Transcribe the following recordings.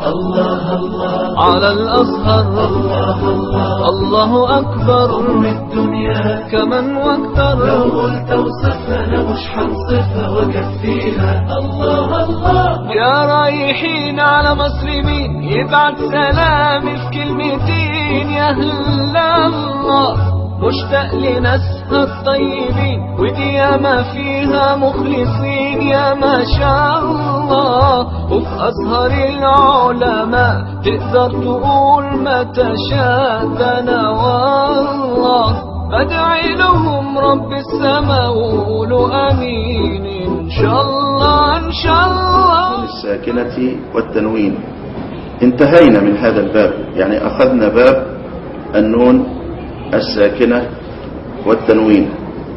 الله الله على الأزهر الله الله الله أكبر أم الدنيا كمن واكثر لو قلت وصفها أنا مش هنصفها وأكفيها الله الله يا رايحين على مسلمين يبعت سلامي في كلمتين يا أهل الله مشتاق لناسها الطيبين ودي ياما فيها مخلصين يا ما شاء الله وفي أزهر العلماء تقدر تقول ما تشاء ده أنا والله بدعي لهم رب السماء وقولوا امين ان شاء الله ان شاء الله الساكنة والتنوين انتهينا من هذا الباب يعني أخذنا باب النون الساكنة والتنوين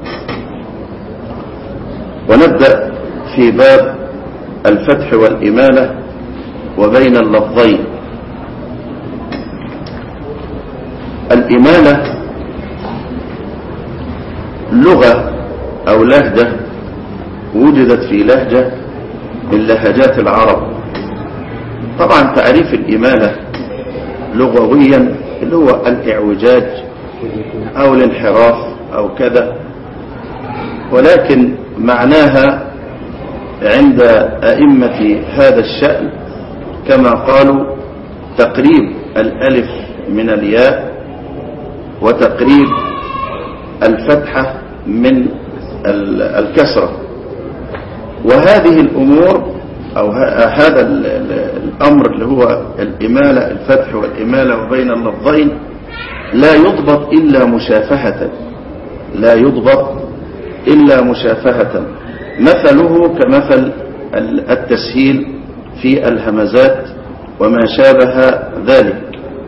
ونبدأ في باب الفتح والإمالة وبين اللفظين الإمالة لغة أو لهجة وجدت في لهجة من لهجات العرب طبعا تعريف الإمالة لغويا اللي هو الإعوجاج أو الانحراف أو كذا ولكن معناها عند أئمة هذا الشأن كما قالوا تقريب الألف من الياء وتقريب الفتحة من ال- الكسرة وهذه الأمور أو ه- هذا ال- ال- الأمر اللي هو الإمالة الفتح والإمالة وبين اللفظين لا يضبط إلا مشافهة لا يضبط إلا مشافهة مثله كمثل ال- التسهيل في الهمزات وما شابه ذلك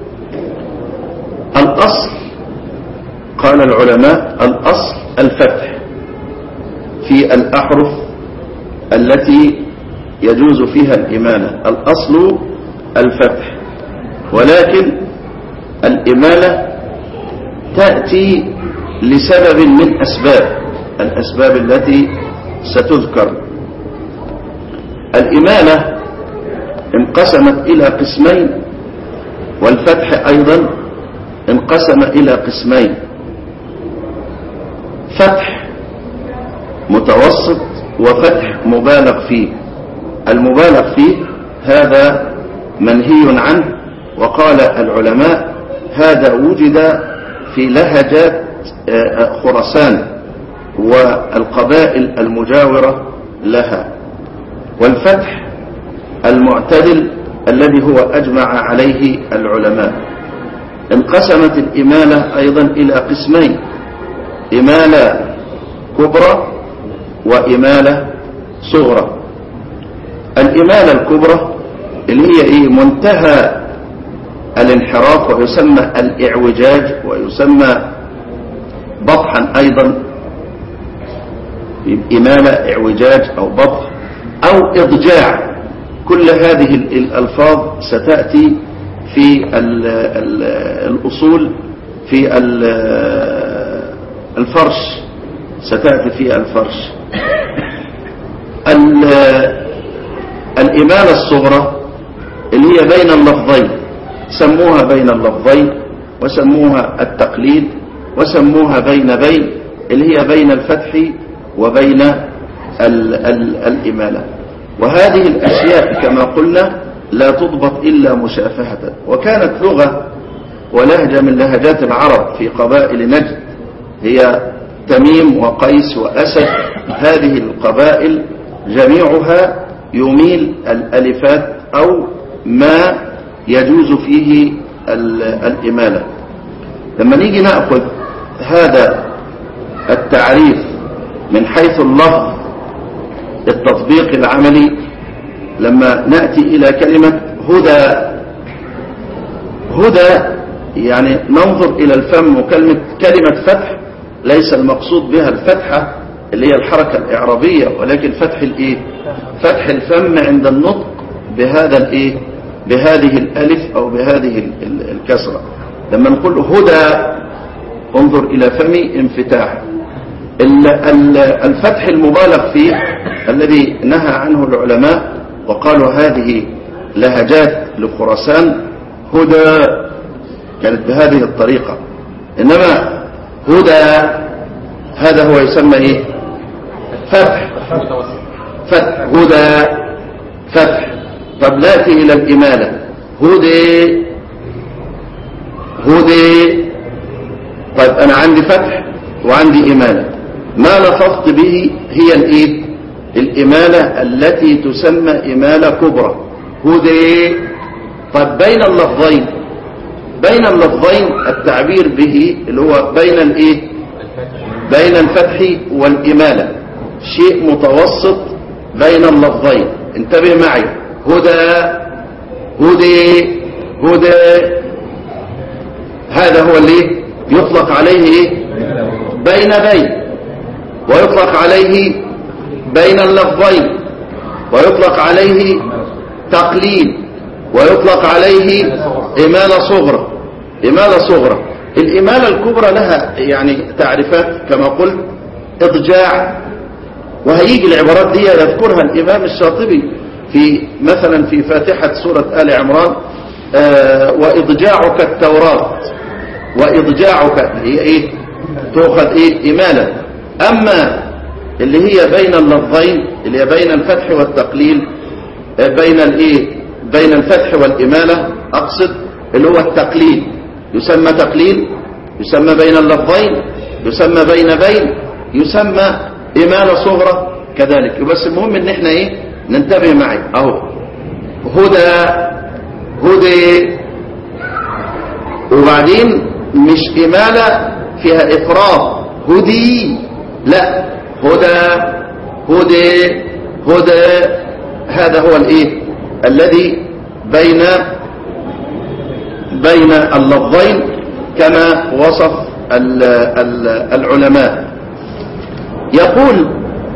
الأصل قال العلماء الأصل الفتح في الأحرف التي يجوز فيها الإمالة الأصل الفتح ولكن الإمالة تأتي لسبب من أسباب الأسباب التي ستذكر الإمالة انقسمت إلى قسمين والفتح أيضا انقسم إلى قسمين فتح متوسط وفتح مبالغ فيه المبالغ فيه هذا منهي عنه وقال العلماء هذا وجد في لهجات آه، خراسان والقبائل المجاورة لها والفتح المعتدل الذي هو أجمع عليه العلماء انقسمت الإمالة أيضا إلى قسمين إمالة كبرى وإمالة صغرى الإمالة الكبرى اللي هي إيه منتهى الانحراف ويسمى الإعوجاج ويسمى بطحا أيضا إمالة إعوجاج أو بطح أو إضجاع كل هذه ال- الألفاظ ستأتي في ال ال الأصول في ال- الفرش ستأتي في الفرش ال- الإمالة الصغرى اللي هي بين اللفظين سموها بين اللفظين وسموها التقليد وسموها بين بين اللي هي بين الفتح وبين ال ال الإمالة وهذه الأشياء كما قلنا لا تضبط إلا مشافهة وكانت لغة ولهجة من لهجات العرب في قبائل نجد هي تميم وقيس وأسد هذه القبائل جميعها يميل الألفات أو ما يجوز فيه ال- الإمالة لما نيجي نأخذ هذا التعريف من حيث اللفظ التطبيق العملي لما نأتي إلى كلمة هدى هدى يعني ننظر إلى الفم وكلمة كلمة فتح ليس المقصود بها الفتحة اللي هي الحركة الإعرابية ولكن فتح الإيه فتح الفم عند النطق بهذا الإيه بهذه الألف أو بهذه ال- ال- الكسرة لما نقول هدى انظر إلى فمي انفتاح ال- ال- الفتح المبالغ فيه الذي نهى عنه العلماء وقالوا هذه لهجات لخراسان هدى كانت بهذه الطريقة إنما هدى هذا هو يسمى إيه فتح فتح هدى فتح طب نأتي إلى الإمالة هدي هدي طيب أنا عندي فتح وعندي إمالة ما لفظت به هي الإيه الإمالة التي تسمى إمالة كبرى هدي طيب بين اللفظين بين اللفظين التعبير به اللي هو بين الإيه بين الفتح والإمالة شيء متوسط بين اللفظين انتبه معي هدى هدي هدى هذا هو اللي يطلق عليه ايه بين بين ويطلق عليه بين اللفظين ويطلق عليه تقليل ويطلق عليه إمالة صغرى إمالة صغرى الإمالة الكبرى لها يعني تعريفات كما قلت إضجاع وهيجي العبارات دي يذكرها الإمام الشاطبي في مثلا في فاتحة سورة آل عمران آه وإضجاعك التوراة وإضجاعك هي إيه تؤخذ إيه إمالة أما اللي هي بين اللفظين اللي هي بين الفتح والتقليل آه بين الإيه بين الفتح والإمالة أقصد اللي هو التقليل يسمى تقليل يسمى بين اللفظين يسمى بين بين يسمى إمالة صغرى كذلك بس المهم ان احنا ايه ننتبه معي اهو هدى هدى وبعدين مش إمالة فيها إفراط هدي لا هدى هدى هدى هذا هو الايه الذي بين بين اللفظين كما وصف ال ال العلماء يقول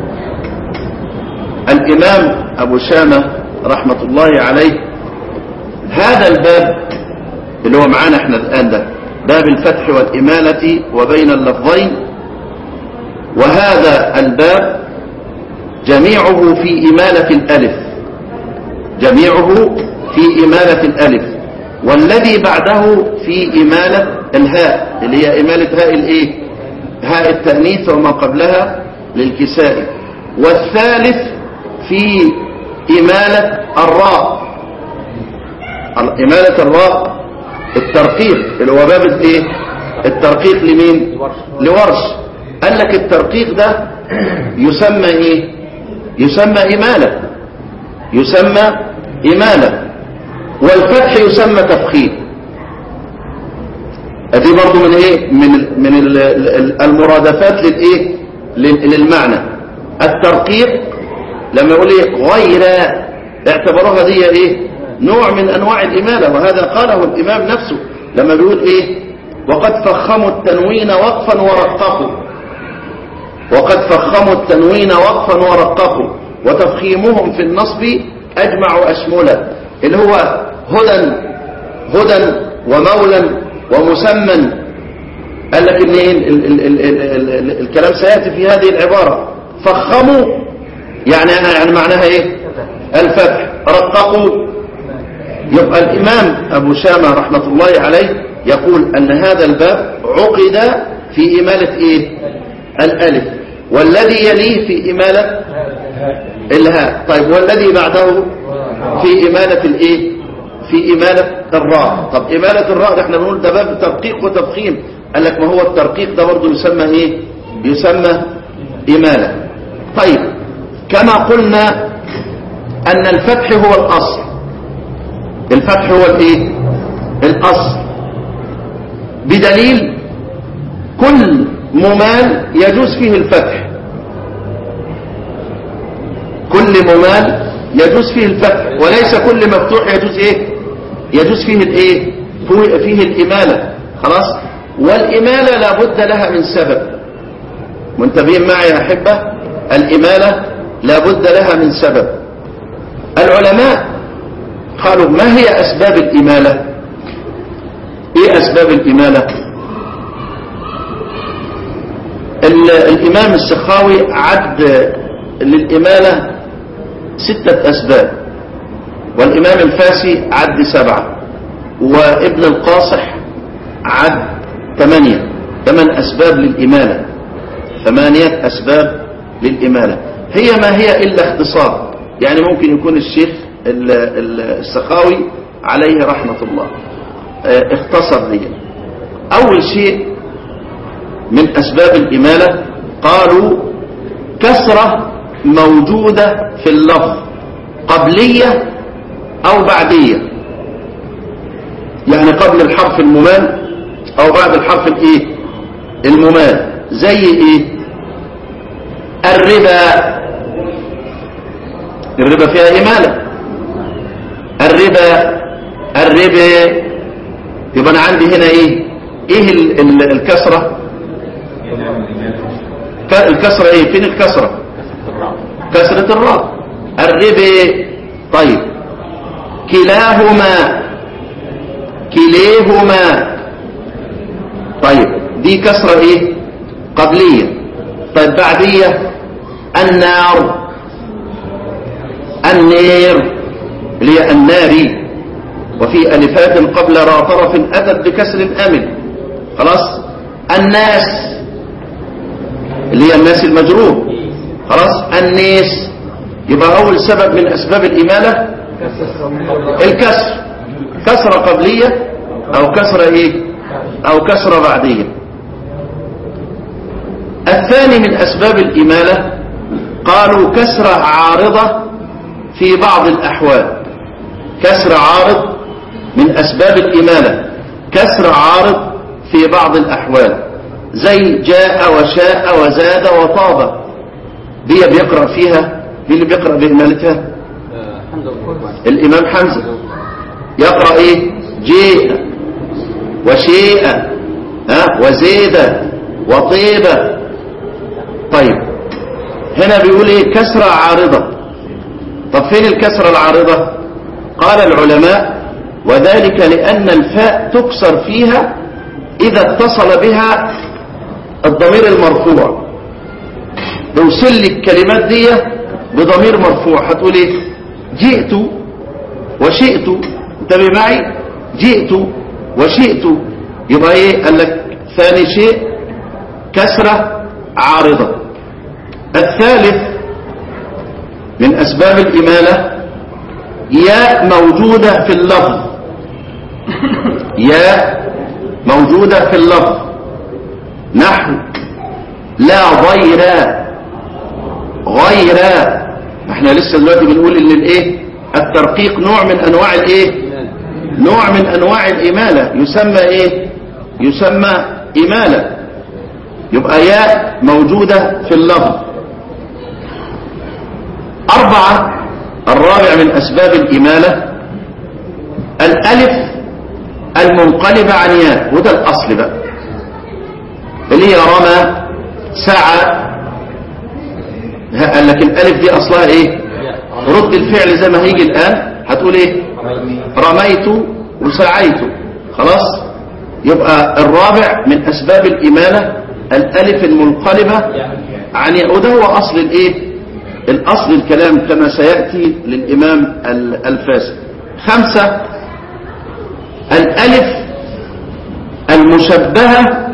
الإمام أبو شامة رحمة الله عليه هذا الباب اللي هو معانا احنا الآن ده باب الفتح والإمالة وبين اللفظين وهذا الباب جميعه في إمالة الألف جميعه في إمالة الألف والذي بعده في إمالة الهاء اللي هي إمالة هاء الإيه هاء التأنيث وما قبلها للكساء والثالث في إمالة الراء إمالة الراء الترقيق اللي هو باب الايه الترقيق لمين لورش قال لك الترقيق ده يسمى ايه يسمى إمالة يسمى إمالة والفتح يسمى تفخيم ادي برضو من ايه من ال من ال المرادفات للايه للمعنى الترقيق لما يقول ايه غير اعتبروها دي ايه نوع من انواع الاماله وهذا قاله الامام نفسه لما بيقول ايه وقد فخموا التنوين وقفا ورققوا وقد فخموا التنوين وقفا ورققوا وتفخيمهم في النصب اجمع اشملا اللي هو هدى هدى ومولا ومسمى قال لك ان ال ال ال ال ال الكلام سياتي في هذه العباره فخموا يعني يعني معناها ايه الفتح رققوا يبقى الامام ابو شامه رحمه الله عليه يقول ان هذا الباب عقد في اماله ايه الالف والذي يليه في اماله الهاء طيب والذي بعده في اماله الايه في إمالة الراء طب إمالة الراء احنا بنقول ده باب ترقيق وتفخيم قال لك ما هو الترقيق ده برضه يسمى ايه يسمى إمالة طيب كما قلنا أن الفتح هو الأصل الفتح هو الايه الأصل بدليل كل ممال يجوز فيه الفتح كل ممال يجوز فيه الفتح وليس كل مفتوح يجوز ايه يجوز فيه الايه فيه الاماله خلاص والاماله لابد لها من سبب منتبهين معي يا احبه الاماله لابد لها من سبب العلماء قالوا ما هي اسباب الاماله ايه اسباب الاماله الامام السخاوي عد للاماله ستة أسباب والإمام الفاسي عد سبعة وابن القاصح عد ثمانية ثمان أسباب للإمالة ثمانية أسباب للإمالة هي ما هي إلا اختصار يعني ممكن يكون الشيخ ال- ال- السخاوي عليه رحمة الله اه، اختصر لي أول شيء من أسباب الإمالة قالوا كسرة موجودة في اللفظ قبلية أو بعدية يعني قبل الحرف الممال أو بعد الحرف الإيه الممال زي إيه الربا الربا فيها إمالة الربا الربا يبقى أنا عندي هنا إيه إيه ال- ال- الكسرة ك- الكسرة إيه فين الكسرة كسرة الراء الربا طيب كلاهما كليهما طيب دي كسرة ايه قبلية طيب بعدية النار النير اللي هي الناري وفي ألفات قبل را طرف أتت بكسر أمن خلاص الناس اللي هي الناس المجرور خلاص النيس يبقى أول سبب من أسباب الإمالة الكسر كسرة قبلية أو كسرة إيه أو كسرة بعدية الثاني من أسباب الإمالة قالوا كسرة عارضة في بعض الأحوال كسر عارض من أسباب الإمالة كسر عارض في بعض الأحوال زي جاء وشاء وزاد وطاب دي بيقرأ فيها مين اللي بيقرأ بإمالتها الإمام حمزة يقرأ إيه جيء وشيء ها وزيد وطيب طيب هنا بيقول إيه كسرة عارضة طب فين الكسرة العارضة قال العلماء وذلك لأن الفاء تكسر فيها إذا اتصل بها الضمير المرفوع بوصل لي الكلمات دي بضمير مرفوع هتقول ايه جئت وشئت انتبه معي جئت وشئت يبقى ايه قال لك ثاني شيء كسرة عارضة الثالث من اسباب الامالة ياء موجودة في اللفظ ياء موجودة في اللفظ نحو لا ضير غير احنا لسه دلوقتي بنقول ان الايه الترقيق نوع من انواع الايه نوع من انواع الاماله يسمى ايه يسمى اماله يبقى ياء موجوده في اللفظ اربعه الرابع من اسباب الاماله الالف المنقلبه عن ياء وده الاصل بقى اللي هي رمى سعى قال لك الالف دي اصلها ايه رد الفعل زي ما هيجي الان هتقول ايه رميت وسعيت خلاص يبقى الرابع من اسباب الاماله الالف المنقلبه عن وده هو اصل الايه الاصل الكلام كما سياتي للامام ال- الفاسد خمسه الالف المشبهه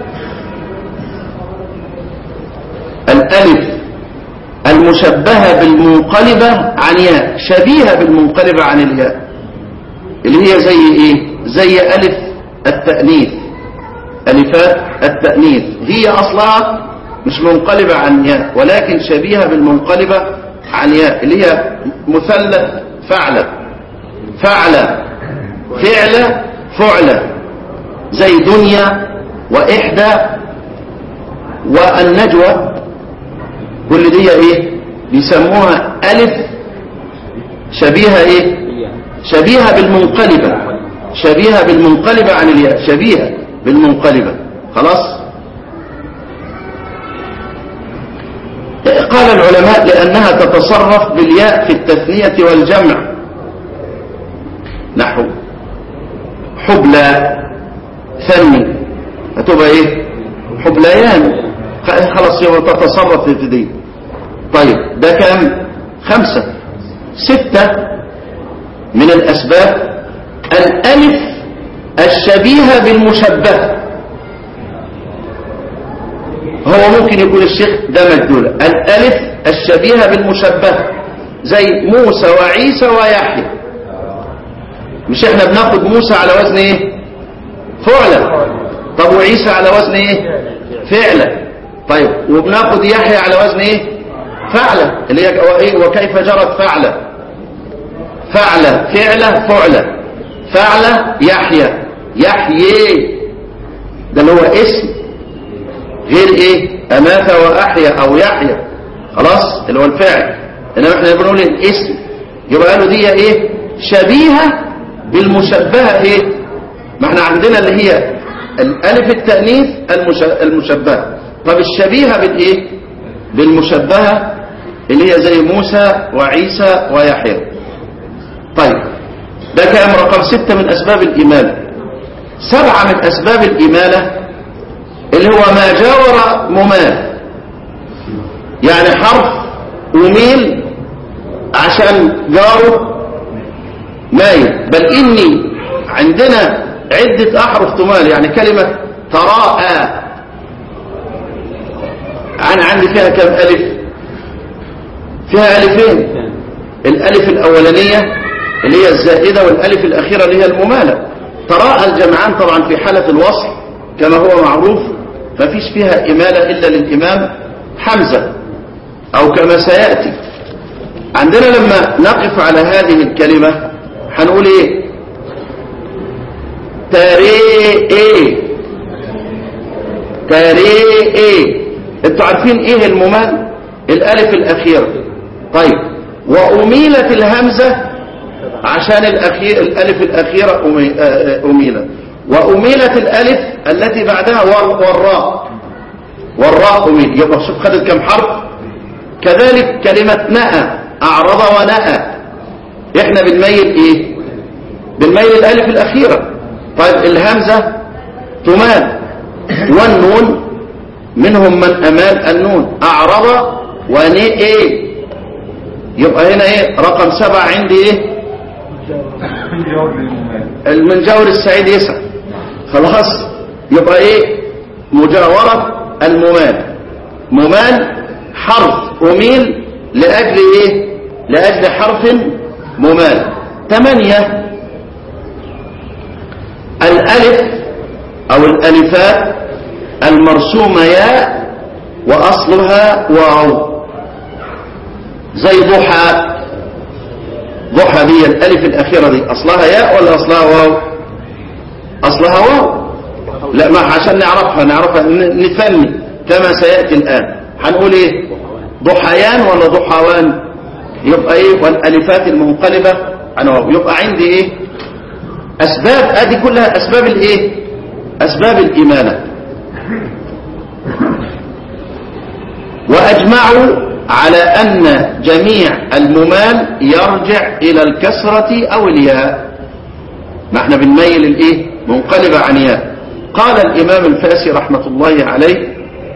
الالف المشبهة بالمنقلبة عن ياء شبيهة بالمنقلبة عن الياء اللي هي زي ايه زي ألف التأنيث ألفات التأنيث هي أصلها مش منقلبة عن ياء ولكن شبيهة بالمنقلبة عن ياء اللي هي مثلث فعل فعل فعل فعل زي دنيا وإحدى والنجوى كل دي ايه بيسموها الف شبيهة ايه شبيهة بالمنقلبة شبيهة بالمنقلبة عن الياء شبيهة بالمنقلبة خلاص قال العلماء لأنها تتصرف بالياء في التثنية والجمع نحو حبلى ثني هتبقى ايه حبليان خلاص يبقى تتصرف في دي طيب ده كام خمسة ستة من الأسباب الألف الشبيهة بالمشبه هو ممكن يكون الشيخ ده مجدولة الألف الشبيهة بالمشبه زي موسى وعيسى ويحيى مش احنا بناخد موسى على وزن ايه فعلا طب وعيسى على وزن ايه فعلا طيب وبناخد يحيى على وزن ايه فعلا اللي هي ايه وكيف جرت فعلا فعلا فعلا فعلا فعلا يحيى يحيى ده اللي هو اسم غير ايه امات واحيا او يحيى خلاص اللي هو الفعل انما احنا بنقول الاسم يبقى قالوا دي ايه شبيهه بالمشبهه ايه ما احنا عندنا اللي هي الالف التانيث المش... المشبهه طب الشبيهه بالايه بالمشبهه اللي هي زي موسى وعيسى ويحيى طيب ده كلام رقم ستة من أسباب الإمالة سبعة من أسباب الإمالة اللي هو ما جاور ممال يعني حرف وميل عشان جاره مايل بل إني عندنا عدة أحرف تمال يعني كلمة تراءى أنا عندي فيها كم ألف فيها ألفين الألف الأولانية اللي هي الزائدة والألف الأخيرة اللي هي الممالة تراءى الجمعان طبعا في حالة الوصل كما هو معروف ما فيش فيها إمالة إلا للإمام حمزة أو كما سيأتي عندنا لما نقف على هذه الكلمة هنقول إيه تاريئ تاريئ انتوا عارفين ايه الممال الالف الاخيره طيب واميلت الهمزه عشان الأخير الالف الاخيره أمي- آه، آه، اميلت واميلت الالف التي بعدها وال- والراء والراء اميل يبقى شوف خدت كم حرف كذلك كلمه نأى اعرض ونأى احنا بنميل ايه بنميل الالف الاخيره طيب الهمزه تمال والنون منهم من امال النون اعرض ونئ يبقى هنا ايه رقم سبعة عندي ايه المنجور السعيد يسعى خلاص يبقى ايه مجاورة الممال ممال حرف أميل لأجل ايه لأجل حرف ممال ثمانية الألف أو الألفات المرسومة ياء وأصلها واو زي ضحى ضحى دي الألف الأخيرة دي أصلها ياء ولا أصلها واو أصلها واو لا ما عشان نعرفها نعرفها ن- نفني كما سيأتي الآن هنقول إيه ضحيان ولا ضحوان يبقى إيه والألفات المنقلبة عن واو يبقى عندي إيه أسباب أدي كلها أسباب الإيه أسباب الإمانة وأجمعوا على أن جميع الممال يرجع إلى الكسرة أو الياء ما احنا بنميل الايه منقلبة عن ياء قال الإمام الفاسي رحمة الله عليه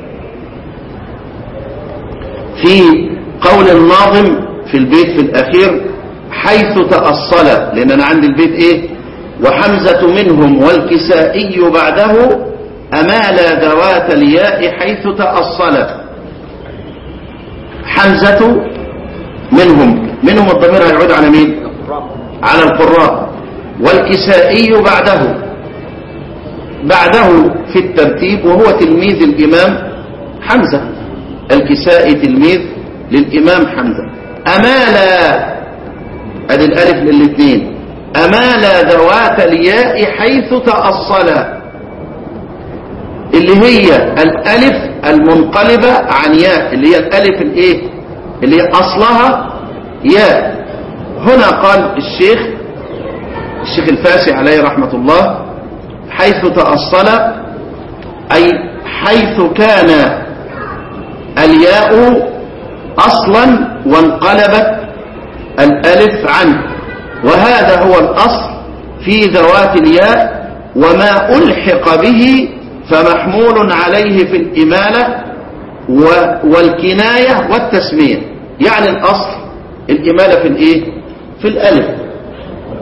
في قول الناظم في البيت في الأخير حيث تأصل لأن أنا عندي البيت إيه وحمزة منهم والكسائي بعده أمال ذوات الياء حيث تأصل حمزة منهم منهم الضمير هيعود على مين على القراء والكسائي بعده بعده في الترتيب وهو تلميذ الإمام حمزة الكسائي تلميذ للإمام حمزة أمال أدي الألف للاثنين أمال ذوات الياء حيث تأصل اللي هي الألف المنقلبة عن ياء اللي هي الألف الإيه اللي هي أصلها ياء هنا قال الشيخ الشيخ الفاسي عليه رحمة الله حيث تأصل أي حيث كان الياء أصلا وانقلبت الألف عنه وهذا هو الأصل في ذوات الياء وما ألحق به فمحمول عليه في الإمالة و- والكناية والتسمية يعني الأصل الإمالة في الإيه؟ في الألف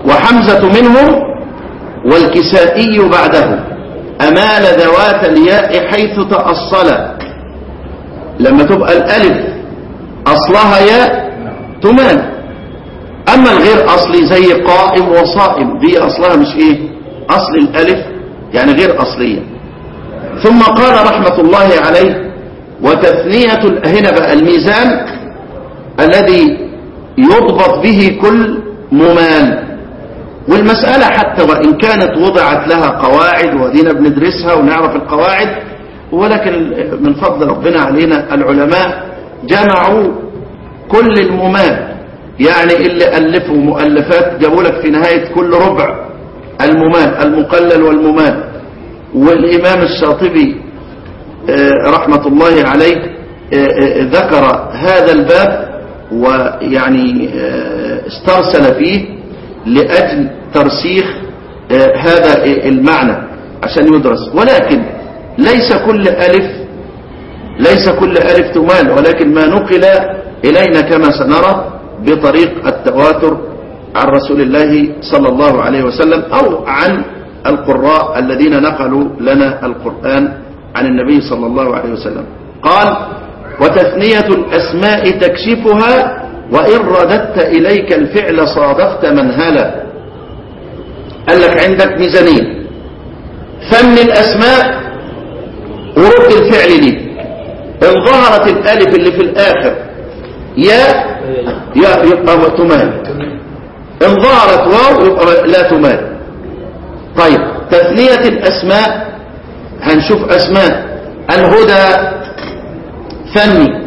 وحمزة منهم والكسائي بعده أمال ذوات الياء حيث تأصل لما تبقى الألف أصلها ياء تمال أما الغير أصلي زي قائم وصائم دي أصلها مش إيه أصل الألف يعني غير أصلية ثم قال رحمة الله عليه وتثنية هنا بقى الميزان الذي يضبط به كل ممال والمسألة حتى وإن كانت وضعت لها قواعد ودينا بندرسها ونعرف القواعد ولكن من فضل ربنا علينا العلماء جمعوا كل الممال يعني اللي ألفوا مؤلفات جابوا لك في نهاية كل ربع الممال المقلل والممال والإمام الشاطبي رحمة الله عليه ذكر هذا الباب ويعني استرسل فيه لأجل ترسيخ هذا المعنى عشان يدرس ولكن ليس كل ألف ليس كل ألف تمال ولكن ما نقل إلينا كما سنرى بطريق التواتر عن رسول الله صلى الله عليه وسلم أو عن القراء الذين نقلوا لنا القرآن عن النبي صلى الله عليه وسلم قال وتثنية الأسماء تكشفها وإن رددت إليك الفعل صادفت منهلا قال لك عندك ميزانين فن الأسماء ورد الفعل لي إن ظهرت الألف اللي في الآخر يا يا يبقى تمال إن ظهرت واو يبقى لا تمال طيب تثنية الأسماء هنشوف أسماء الهدى فني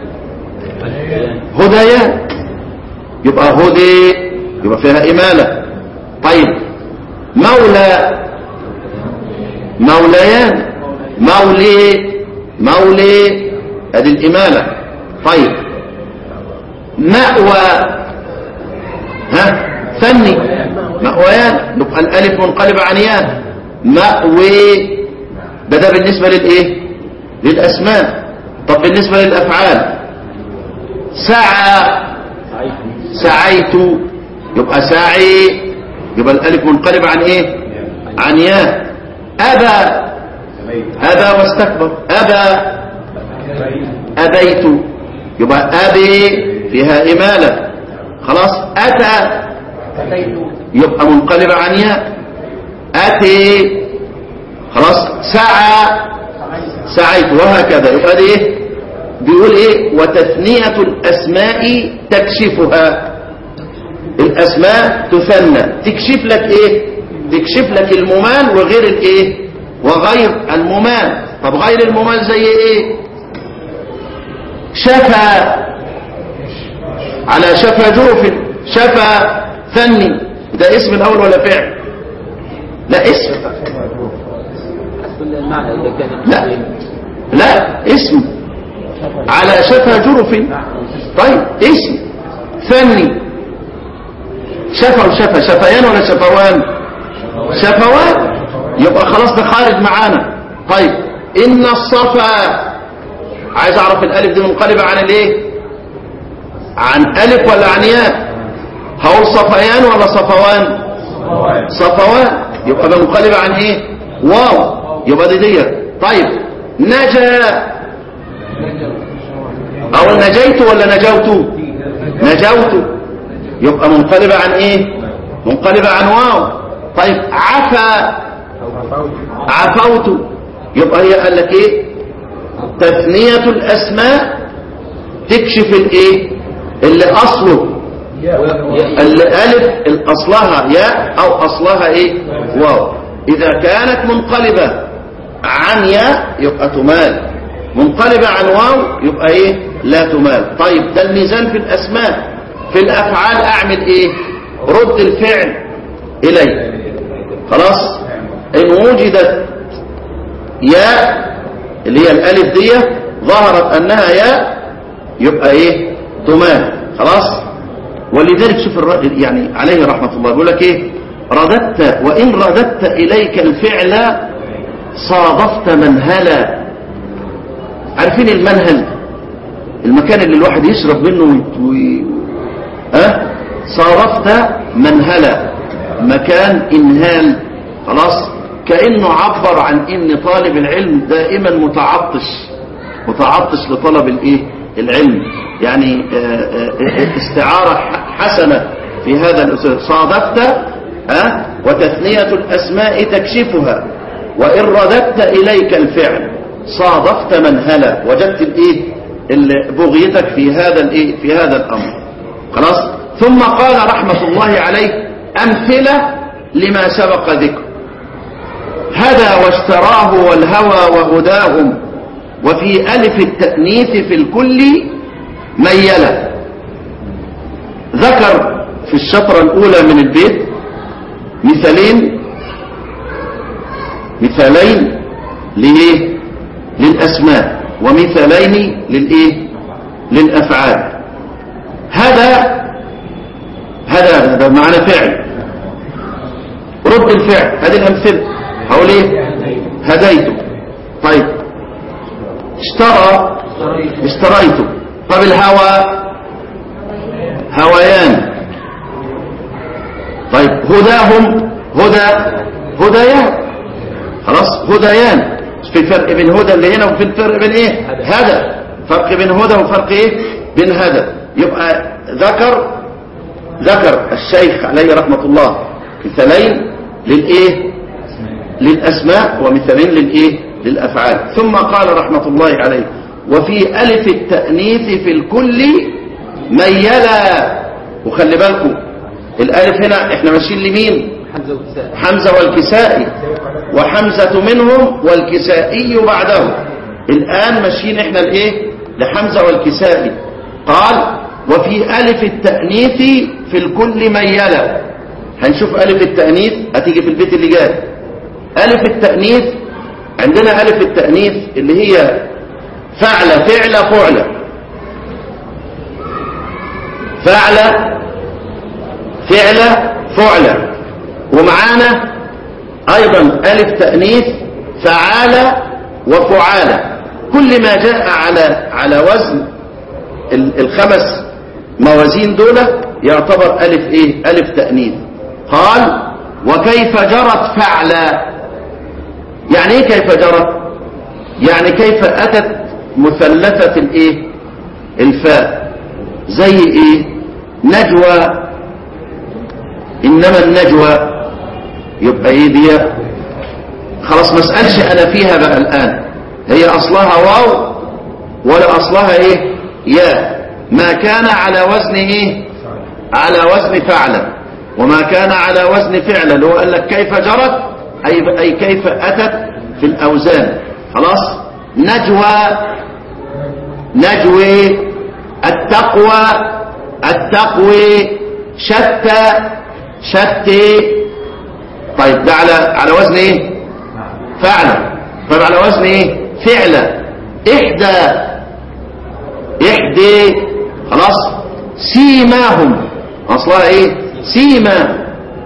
هدايان يبقى هدي يبقى فيها إمالة طيب مولى موليان مولي مولي ادي الإمالة طيب مأوى ها فني مأويان يبقى الألف منقلبة عن ياء مأوي ده ده بالنسبة للإيه للأسماء طب بالنسبة للأفعال سعى سعيت يبقى ساعي يبقى الألف منقلبة عن إيه عن ياء أبى أبى واستكبر أبى أبيت يبقى أبي فيها إمالة خلاص أتى يبقى منقلبة عن ياء أتي خلاص سعى سعيت وهكذا يبقى دي إيه بيقول إيه وتثنية الأسماء تكشفها الأسماء تثنى تكشف لك إيه تكشف لك الممال وغير الإيه وغير الممال طب غير الممال زي إيه شفى على شفى جرف شفى ثني ده اسم الأول ولا فعل لا اسم لا لا اسم على شفى جرف طيب اسم ثني شفى وشفى شفيان ولا شفوان شفوان يبقى خلاص ده خارج معانا طيب إن الصفا عايز أعرف الألف دي منقلبة عن الايه عن ألف ولا عن ياء هقول صفيان ولا صفوان صفوان يبقى ده منقلبة عن ايه واو يبقى دي دي طيب نجا او نجيت ولا نجوت نجوت يبقى منقلبة عن ايه منقلبة عن واو طيب عفا عفوت يبقى هي قال لك ايه تثنية الاسماء تكشف الايه اللي اصله اللي الف الاصلها ياء او اصلها ايه واو اذا كانت منقلبة عن ياء يبقى تمال منقلبة عن واو يبقى ايه لا تمال طيب ده الميزان في الاسماء في الافعال اعمل ايه رد الفعل الي خلاص ان وجدت ياء اللي هي الالف دي ظهرت انها ياء يبقى ايه تمال خلاص ولذلك شوف الراجل يعني عليه رحمة الله بيقول لك ايه رددت وان رددت اليك الفعل صادفت منهلا عارفين المنهل المكان اللي الواحد يشرب منه وي... وي... أه؟ صادفت منهلا مكان انهال خلاص كأنه عبر عن ان طالب العلم دائما متعطش متعطش لطلب الايه العلم يعني آه، آه، استعارة حسنة في هذا الأسلوب صادفت أه؟ وتثنية الأسماء تكشفها وإن رددت إليك الفعل صادفت من هلا وجدت الايه ال- بغيتك في هذا الايه في هذا الامر خلاص ثم قال رحمة الله عليه امثلة لما سبق ذكر هدى واشتراه والهوى وهداهم وفي ألف التأنيث في الكل ميلة ذكر في الشطرة الأولى من البيت مثالين مثالين لإيه للأسماء ومثالين للإيه للأفعال هذا هذا ده معنى فعل رد الفعل هذه الأمثلة هقول إيه هديته طيب اشترى اشتريته طب الهوى هويان طيب هداهم هدى هدايان خلاص هدايان في فرق بين هدى اللي هنا وفي الفرق بين ايه هدى فرق بين هدى وفرق ايه بين هدى يبقى ذكر ذكر الشيخ عليه رحمة الله مثالين للايه للاسماء ومثالين للايه للافعال ثم قال رحمة الله عليه وفي الف التأنيث في الكل ميلا وخلي بالكم الالف هنا احنا ماشيين لمين حمزة وكساء حمزة والكسائي وحمزة منهم والكسائي بعده الآن ماشيين احنا الايه لحمزة والكسائي قال وفي ألف التأنيث في الكل ميلة هنشوف ألف التأنيث هتيجي في البيت اللي جاي ألف التأنيث عندنا ألف التأنيث اللي هي فعل فعل فعل فعل فعل فعل ومعانا ايضا الف تانيث فعال وفعال كل ما جاء على على وزن ال- الخمس موازين دول يعتبر الف ايه الف تانيث قال وكيف جرت فعلا يعني ايه كيف جرت يعني كيف اتت مثلثه الايه الفاء زي ايه نجوى انما النجوى يبقى ايه دي خلاص ما اسالش انا فيها بقى الان هي اصلها واو ولا اصلها ايه يا ما كان على وزن ايه على وزن فعلا وما كان على وزن فعلا اللي هو قال لك كيف جرت اي اي كيف اتت في الاوزان خلاص نجوى نجوي التقوى التقوي شتى شتي طيب ده على على وزن ايه فعلا طيب على وزن ايه فعلا احدى احدى خلاص سيماهم اصلها ايه سيما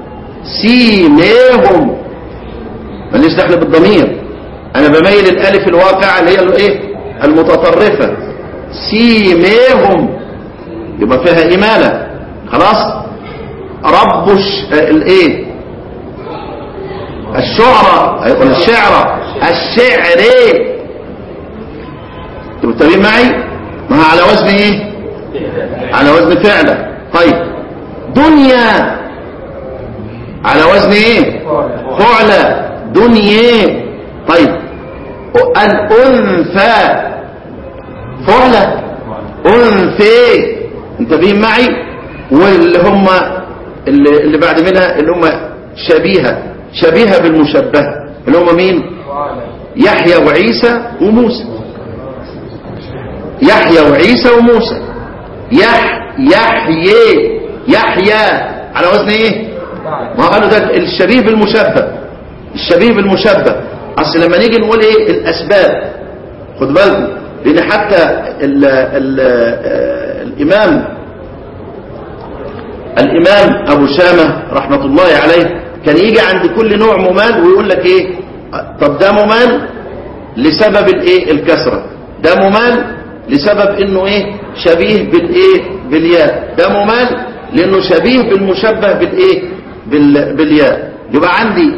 سيماهم ماليش دخل بالضمير انا بميل الالف الواقعه اللي هي الايه المتطرفه سيماهم يبقى فيها اماله خلاص رب الش... الايه الشعراء هيقول الشعر الشعر انتوا متفقين معي ما هو على وزن ايه على وزن فعله طيب دنيا على وزن ايه فعله دنيا طيب الانثى فعله انثى انتبهين معي واللي هم اللي, اللي بعد منها اللي هم شبيهة شبيهة بالمشبهة اللي هم مين يحيى وعيسى وموسى يحيى وعيسى وموسى يح يحيى يحيى على وزن ايه ما قالوا ده الشبيه بالمشبه الشبيه بالمشبه اصل لما نيجي نقول ايه الاسباب خد بالكم لان حتى ال ال الامام الإمام أبو شامة رحمة الله عليه كان يجي عند كل نوع ممال ويقول لك إيه طب ده ممال لسبب الإيه الكسرة ده ممال لسبب إنه إيه شبيه بالإيه بالياء ده ممال لأنه شبيه بالمشبه بالإيه بال... بالياء يبقى عندي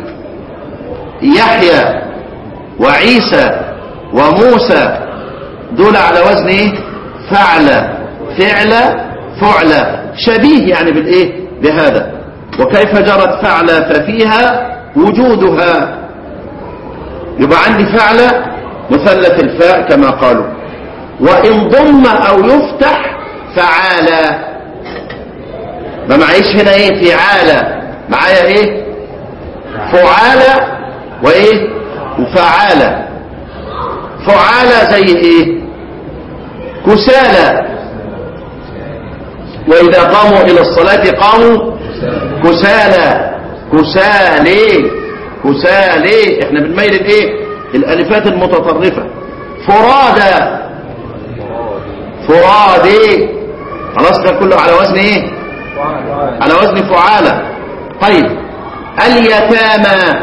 يحيى وعيسى وموسى دول على وزن ايه فعل فعل فعل شبيه يعني بالايه بهذا وكيف جرت فعل ففيها وجودها يبقى عندي فعل مثلث الفاء كما قالوا وإن ضم أو يفتح فعالى ما معيش هنا ايه فعالة معايا ايه فعالة وايه وفعالة فعالة زي ايه كسالى وإذا قاموا إلى الصلاة قاموا كسالى كسالي كسالي احنا بنميل الايه الالفات المتطرفة فرادى فرادي خلاص ده كله على وزن ايه على وزن فعالة طيب اليتامى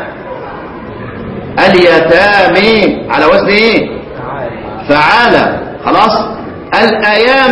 اليتامى على وزن ايه فعالة خلاص الايام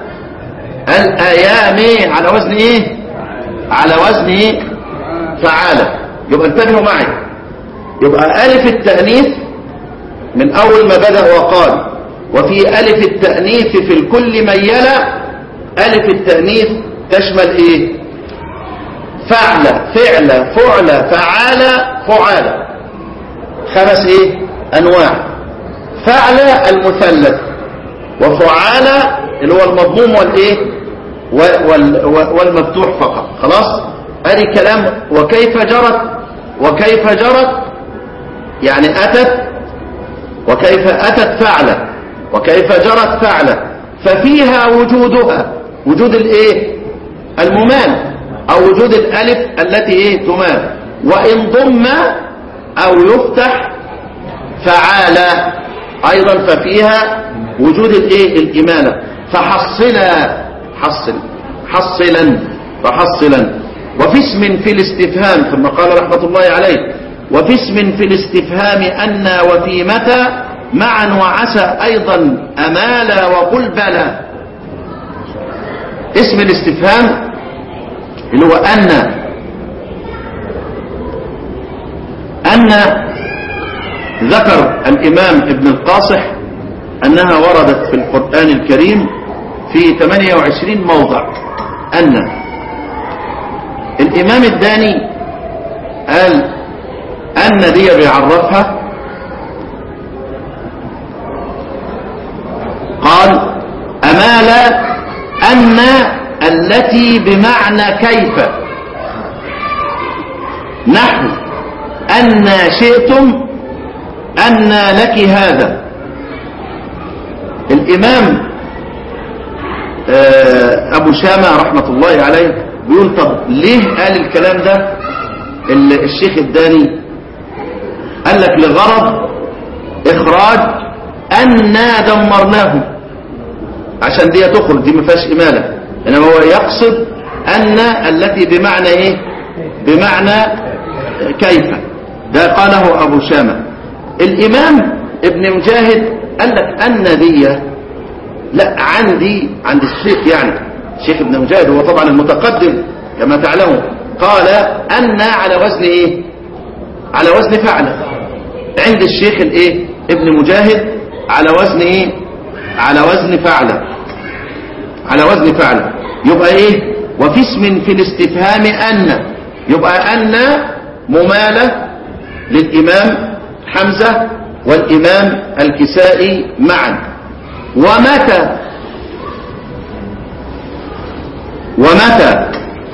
الايام على وزن ايه على وزن ايه فعالة يبقى انتبهوا معي يبقى الف التأنيث من اول ما بدأ وقال وفي الف التأنيث في الكل ميلة الف التأنيث تشمل ايه فعل فعل فعل فعال فعال خمس ايه انواع فعل المثلث وفعال اللي هو المضموم والايه وال والمفتوح فقط خلاص ادي كلام وكيف جرت وكيف جرت يعني اتت وكيف اتت فعل وكيف جرت فعل ففيها وجودها وجود الايه الممال او وجود الالف التي ايه تمال وان ضم او يفتح فعال ايضا ففيها وجود الايه الاماله فحصلا حصل حصلا فحصلا وفي اسم في الاستفهام ثم قال رحمه الله عليه وفي اسم في الاستفهام ان وفي متى معا وعسى ايضا امالا وقل بلى اسم الاستفهام اللي هو أن أن ذكر الإمام ابن القاصح أنها وردت في القرآن الكريم في 28 موضع أن الإمام الداني قال أن دي بيعرفها قال أمال أن التي بمعنى كيف نحو أن شئتم أن لك هذا الإمام أبو شامة رحمة الله عليه بيقول طب ليه قال الكلام ده الشيخ الداني قال لك لغرض إخراج أنا دمرناهم عشان دي تخرج دي ما فيهاش إمالة إنما هو يقصد أن التي بمعنى إيه بمعنى كيف ده قاله أبو شامة الإمام ابن مجاهد قال لك أن دي لا عندي عند الشيخ يعني الشيخ ابن مجاهد هو طبعا المتقدم كما تعلمون قال أن على وزن إيه على وزن فعل عند الشيخ الإيه ابن مجاهد على وزن إيه على وزن فعل على وزن فعل يبقى ايه وفي اسم في الاستفهام ان يبقى ان ممالة للامام حمزة والامام الكسائي معا ومتى ومتى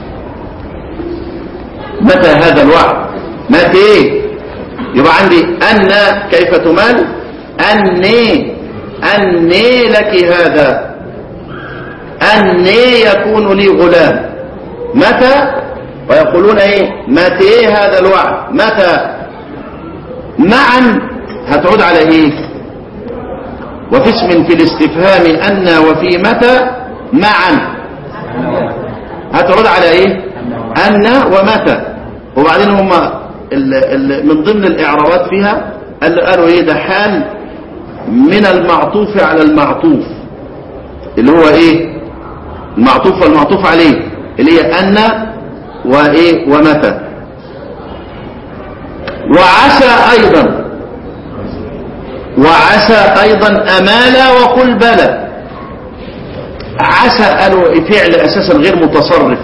متى هذا الوعد متى ايه يبقى عندي ان كيف تمال اني اني لك هذا أني يكون لي غلام متى ويقولون ايه متى هذا الوعد متى معا هتعود على ايه وفي اسم في الاستفهام أن وفي متى معا هتعود على ايه أن ومتى وبعدين هم ال ال من ضمن الإعرابات فيها قالوا ايه ده حال من المعطوف على المعطوف اللي هو ايه المعطوف والمعطوف عليه اللي هي أن وايه ومتى وعسى ايضا وعسى ايضا امالا وقل بلى عسى قالوا فعل اساسا غير متصرف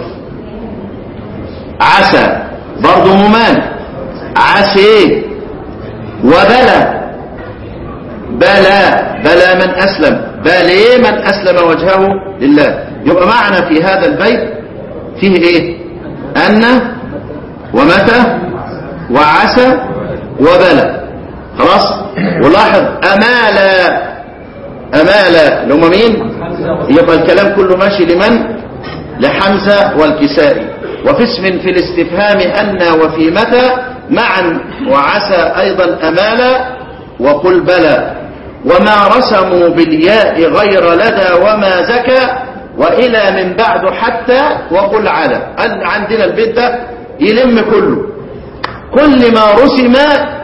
عسى برضه ممال عسى وبلى بلى بلى من أسلم بلى من أسلم وجهه لله يبقى معنى في هذا البيت فيه إيه أن ومتى وعسى وبلى خلاص ولاحظ أمالا أمالا لهم مين يبقى الكلام كله ماشي لمن لحمزة والكسائي وفي اسم في الاستفهام أن وفي متى معا وعسى أيضا أمالا وقل بلى وما رسموا بالياء غير لدى وما زكى وإلى من بعد حتى وقل على قال عندنا البيت ده يلم كله كل ما رسم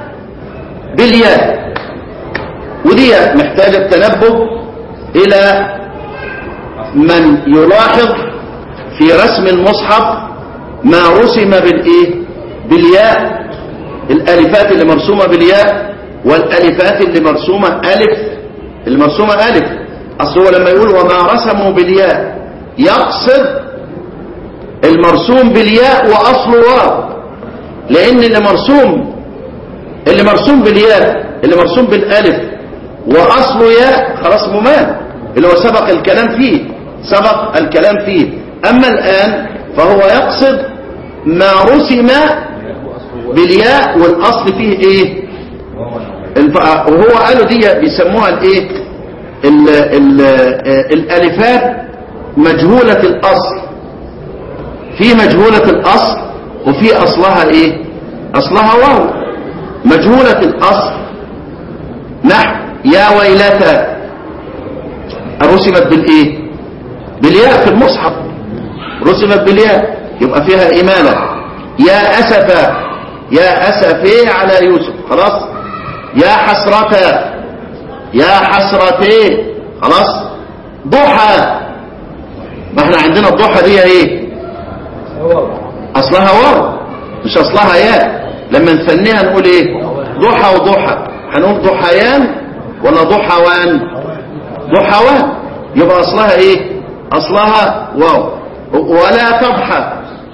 بالياء ودي محتاجة التنبه إلى من يلاحظ في رسم المصحف ما رسم بالإيه بالياء الألفات اللي مرسومة بالياء والالفات اللي مرسومه الف اللي مرسومه الف اصل هو لما يقول وما رسموا بالياء يقصد المرسوم بالياء واصله واو لان اللي مرسوم اللي مرسوم بالياء اللي مرسوم بالالف واصله ياء خلاص ممال اللي هو سبق الكلام فيه سبق الكلام فيه اما الان فهو يقصد ما رسم بالياء والاصل فيه ايه الف- وهو قالوا دي بيسموها الايه ال- ال- آه، الالفات مجهولة الاصل في مجهولة الاصل وفي اصلها ايه اصلها واو مجهولة الاصل نحو يا ويلتى رسمت بالايه بالياء في المصحف رسمت بالياء يبقى فيها إمالة يا أسفا يا أسفي على يوسف خلاص يا حسرة يا حسرتي خلاص ضحى ما احنا عندنا الضحى دي ايه اصلها واو مش اصلها ياء لما نفنيها نقول ايه ضحى وضحى هنقول ضحيان ولا ضحوان ضحوان يبقى اصلها ايه اصلها واو ولا تضحى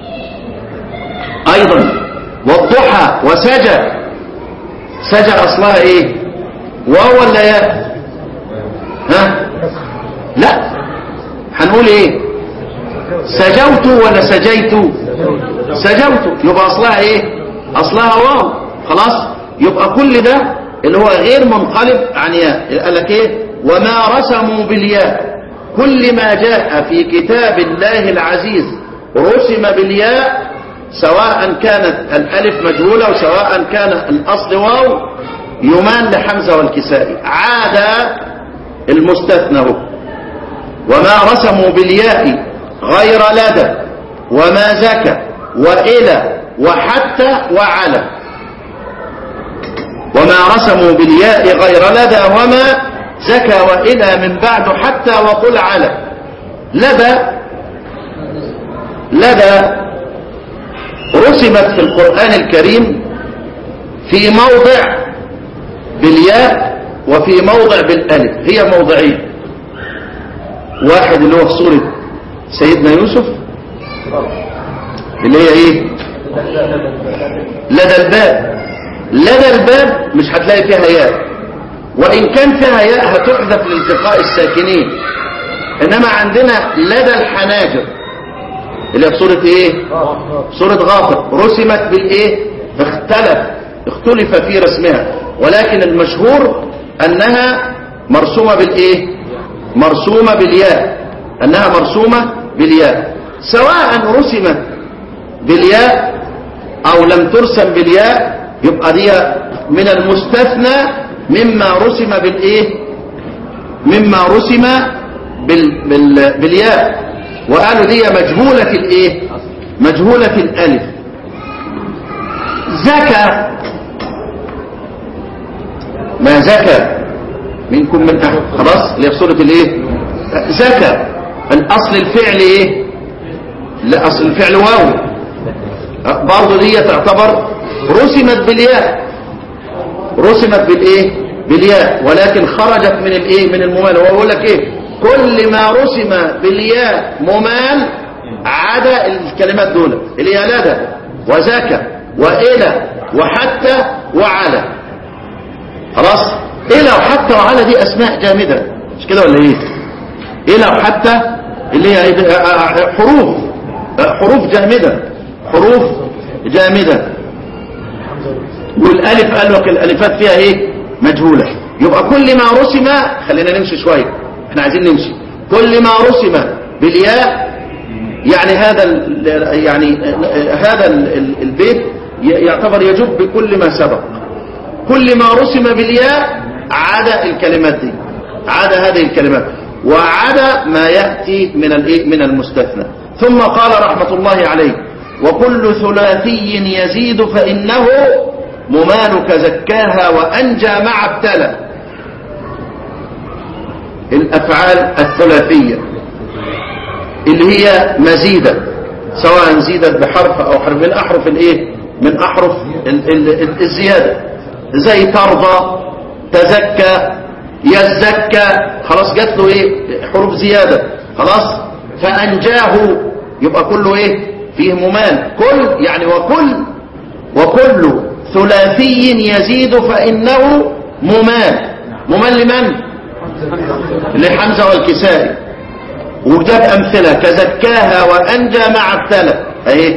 ايضا والضحى وسجى سجى اصلها ايه واو ولا ياء ها لا هنقول ايه سجوت ولا سجيت سجوت يبقى اصلها ايه اصلها واو خلاص يبقى كل ده اللي هو غير منقلب عن ياء قال لك ايه وما رسموا بالياء كل ما جاء في كتاب الله العزيز رسم بالياء سواء كانت الالف مجهولة وسواء كان الاصل واو يمان لحمزة والكسائي عاد المستثنى هو. وما رسموا بالياء غير لدى وما زكى وإلى وحتى وعلى وما رسموا بالياء غير لدى وما زكى وإلى من بعد حتى وقل على لدى لدى رسمت في القرآن الكريم في موضع بالياء وفي موضع بالالف هي موضعين واحد اللي هو في سورة سيدنا يوسف اللي هي ايه لدى الباب لدى الباب مش هتلاقي فيها ياء وان كان فيها ياء هتحذف لالتقاء الساكنين انما عندنا لدى الحناجر اللي هي في سورة ايه سورة غافر رسمت بالايه اختلف اختلف في رسمها ولكن المشهور انها مرسومة بالايه مرسومة بالياء انها مرسومة بالياء سواء رسمت بالياء او لم ترسم بالياء يبقى دي من المستثنى مما رسم بالايه مما رسم بال بال بالياء وقالوا دي مجهولة الايه مجهولة الالف زكى ما زكى منكم من أحد خلاص اللي في سورة الايه زكى الاصل الفعل ايه لا اصل الفعل واو برضه دي تعتبر رسمت بالياء رسمت بالايه بالياء ولكن خرجت من الايه من الممال هو بيقول لك ايه كل ما رسم بالياء ممال عدا الكلمات دول اللي هي لدى وزكى والى وحتى وعلى خلاص الى وحتى وعلى دي اسماء جامده مش كده ولا ايه الى وحتى اللي هي إيه؟ آه، آه، حروف آه، حروف جامده حروف جامده والالف قال لك الالفات فيها ايه مجهوله يبقى كل ما رسم خلينا نمشي شويه احنا عايزين نمشي كل ما رسم بالياء يعني هذا ال- يعني هذا ال- ال- البيت ي- يعتبر يجب بكل ما سبق كل ما رسم بالياء عدا الكلمات دي عدا هذه الكلمات وعدا ما يأتي من الايه من المستثنى ثم قال رحمة الله عليه وكل ثلاثي يزيد فإنه ممالك زكاها وأنجى مع ابتلى الأفعال الثلاثية اللي هي مزيدة سواء زيدت بحرف أو حرف من أحرف الإيه من أحرف ال- ال- ال- الزيادة زي ترضى تزكى يزكى خلاص جات له إيه حروف زيادة خلاص فأنجاه يبقى كله إيه فيه ممال كل يعني وكل وكل ثلاثي يزيد فإنه ممال ممال لمن لحمزة والكسائي وجاب أمثلة كزكاها وأنجى مع ابتلى أهي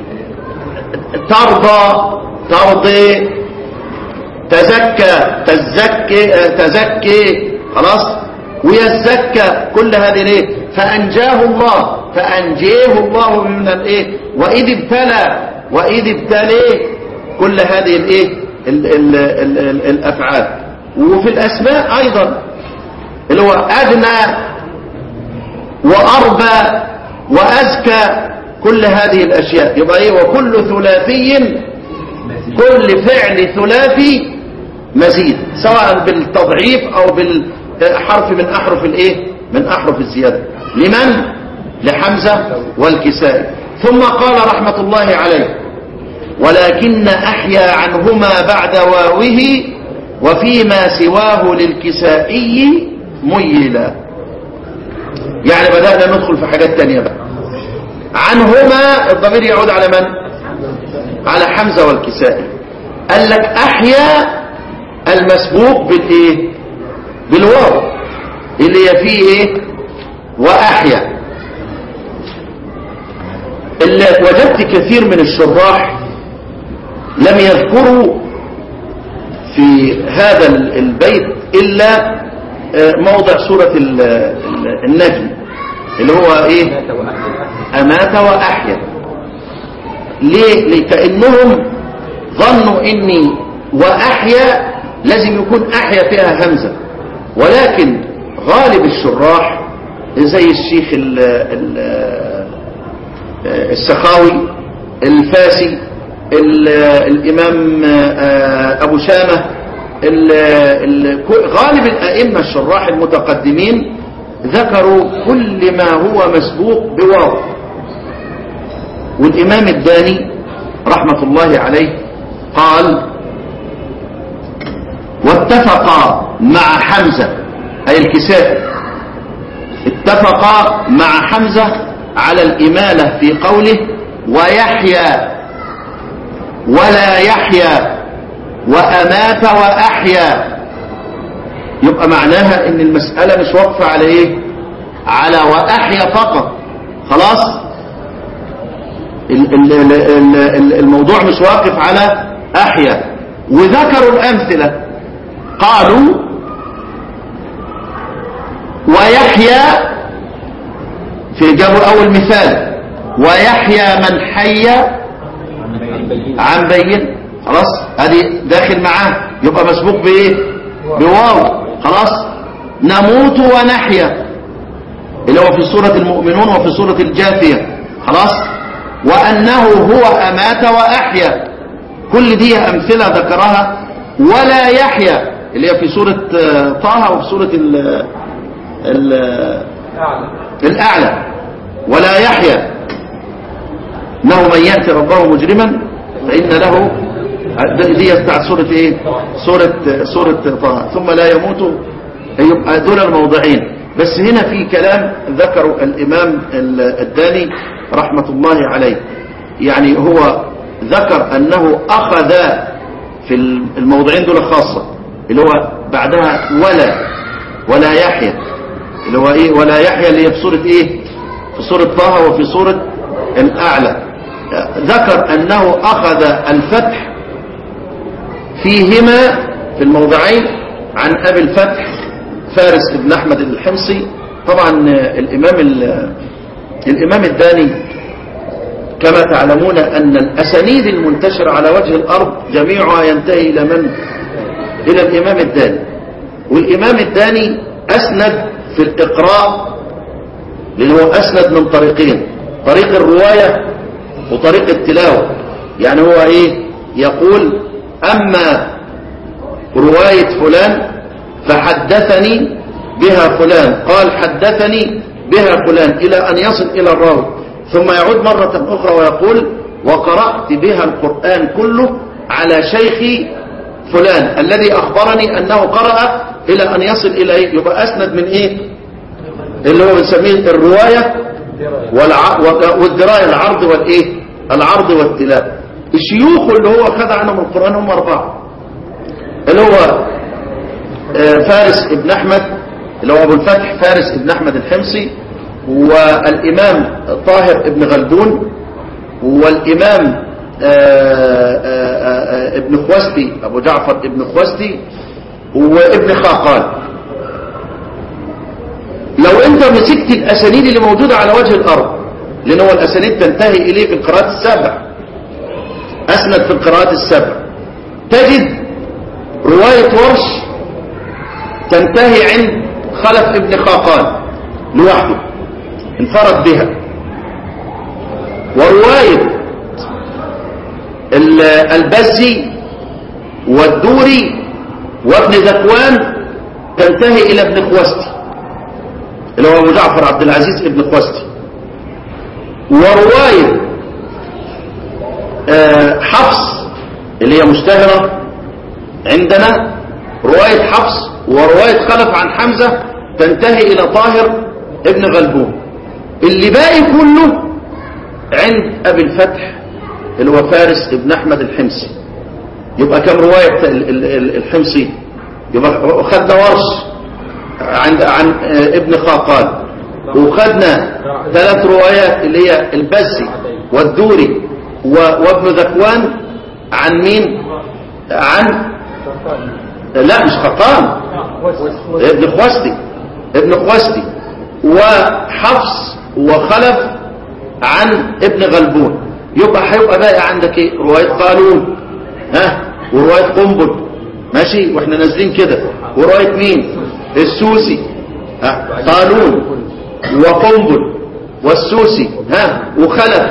ترضى ترضي تزكى تزكي تزكي خلاص ويزكى كل هذه ليه فأنجاه الله فأنجيه الله من الايه وإذ ابتلى وإذ ابتليه كل هذه الايه ال- ال- ال- ال- الأفعال وفي الأسماء أيضا اللي هو أدنى وأربى وأزكى كل هذه الأشياء يبقى إيه وكل ثلاثي كل فعل ثلاثي مزيد سواء بالتضعيف أو بالحرف من أحرف الإيه من أحرف الزيادة لمن لحمزة والكسائي ثم قال رحمة الله عليه ولكن أحيا عنهما بعد واوه وفيما سواه للكسائي ميلا يعني بدأنا ندخل في حاجات تانية بقى عنهما الضمير يعود على من على حمزة والكسائي قال لك أحيا المسبوق بالإيه بالواو اللي هي فيه إيه وأحيا اللي وجدت كثير من الشراح لم يذكروا في هذا البيت إلا آه، موضع سورة ال- ال- النجم اللي هو إيه أمات وأحيا ليه ليه؟ كأنهم ظنوا إني وأحيا لازم يكون أحيا فيها همزة ولكن غالب الشراح زي الشيخ ال ال السخاوي الفاسي ال- الإمام آه، أبو شامة ال- ال- غالب الأئمة الشراح المتقدمين ذكروا كل ما هو مسبوق بواو والإمام الداني رحمة الله عليه قال واتفق مع حمزة أي الكسائي اتفق مع حمزة على الإمالة في قوله ويحيى ولا يحيى وأمات وأحيا يبقى معناها ان المسألة مش واقفة على ايه على وأحيا فقط خلاص ال- ال- ال- ال- الموضوع مش واقف على أحيا وذكروا الأمثلة قالوا ويحيى في جابوا أول مثال ويحيى من حي عن بين خلاص ادي داخل معاه يبقى مسبوق بايه بواو خلاص نموت ونحيا اللي هو في سورة المؤمنون وفي سورة الجاثية خلاص وأنه هو أمات وأحيا كل دي أمثلة ذكرها ولا يحيا اللي هي في سورة آه، طه وفي سورة ال ال الأعلى ولا يحيا انه من ياتي ربه مجرما فان له دي بتاع سوره ايه سوره سوره طه ثم لا يموت يبقى دول الموضعين بس هنا في كلام ذكره الامام الداني رحمه الله عليه يعني هو ذكر انه اخذ في الموضعين دول خاصه اللي هو بعدها ولا ولا يحيى اللي هو ايه ولا يحيى اللي هي في سوره ايه في سوره طه وفي سوره الاعلى ذكر انه اخذ الفتح فيهما في الموضعين عن ابي الفتح فارس بن احمد الحمصي طبعا الامام الامام الداني كما تعلمون ان الاسانيد المنتشره على وجه الارض جميعها ينتهي الى من الى الامام الداني والامام الداني اسند في الاقراء لان هو اسند من طريقين طريق الروايه وطريق التلاوه يعني هو ايه يقول اما روايه فلان فحدثني بها فلان قال حدثني بها فلان الى ان يصل الى الراوي ثم يعود مرة أخرى ويقول وقرأت بها القرآن كله على شيخي فلان الذي أخبرني أنه قرأ إلى أن يصل إليه يبقى أسند من إيه اللي هو بنسميه الرواية والع... والدراية العرض والإيه العرض والتلاوة الشيوخ اللي هو خد عنهم القرآن هم أربعة اللي هو فارس ابن أحمد اللي هو أبو الفتح فارس ابن أحمد الحمصي والإمام طاهر ابن غلبون والإمام آآ آآ ابن خوستي أبو جعفر ابن خوستي وابن خاقان لو انت مسكت الأسانيد اللي موجودة على وجه الأرض لأن هو الأسانيد تنتهي إليه في القراءات السبع أسند في القراءات السبع تجد رواية ورش تنتهي عند خلف ابن خاقان لوحده انفرد بها ورواية البزي والدوري وابن ذكوان تنتهي إلى ابن خوستي اللي هو أبو جعفر عبد العزيز ابن خوستي ورواية حفص اللي هي مشتهرة عندنا رواية حفص ورواية خلف عن حمزة تنتهي إلى طاهر ابن غلبون اللي باقي كله عند أبي الفتح اللي هو فارس ابن أحمد الحمصي يبقى كم رواية الحمصي يبقى خدنا ورش عند عن ابن خاقان وخدنا ثلاث روايات اللي هي البزي والدوري وابن ذكوان عن مين عن لا مش خاقان ابن خوستي ابن خوستي وحفص وخلف عن ابن غلبون يبقى هيبقى باقي عندك ايه روايه قالون ها وروايه قنبل ماشي واحنا نازلين كده وروايه مين السوسي ها قالون وقنبل والسوسي ها وخلف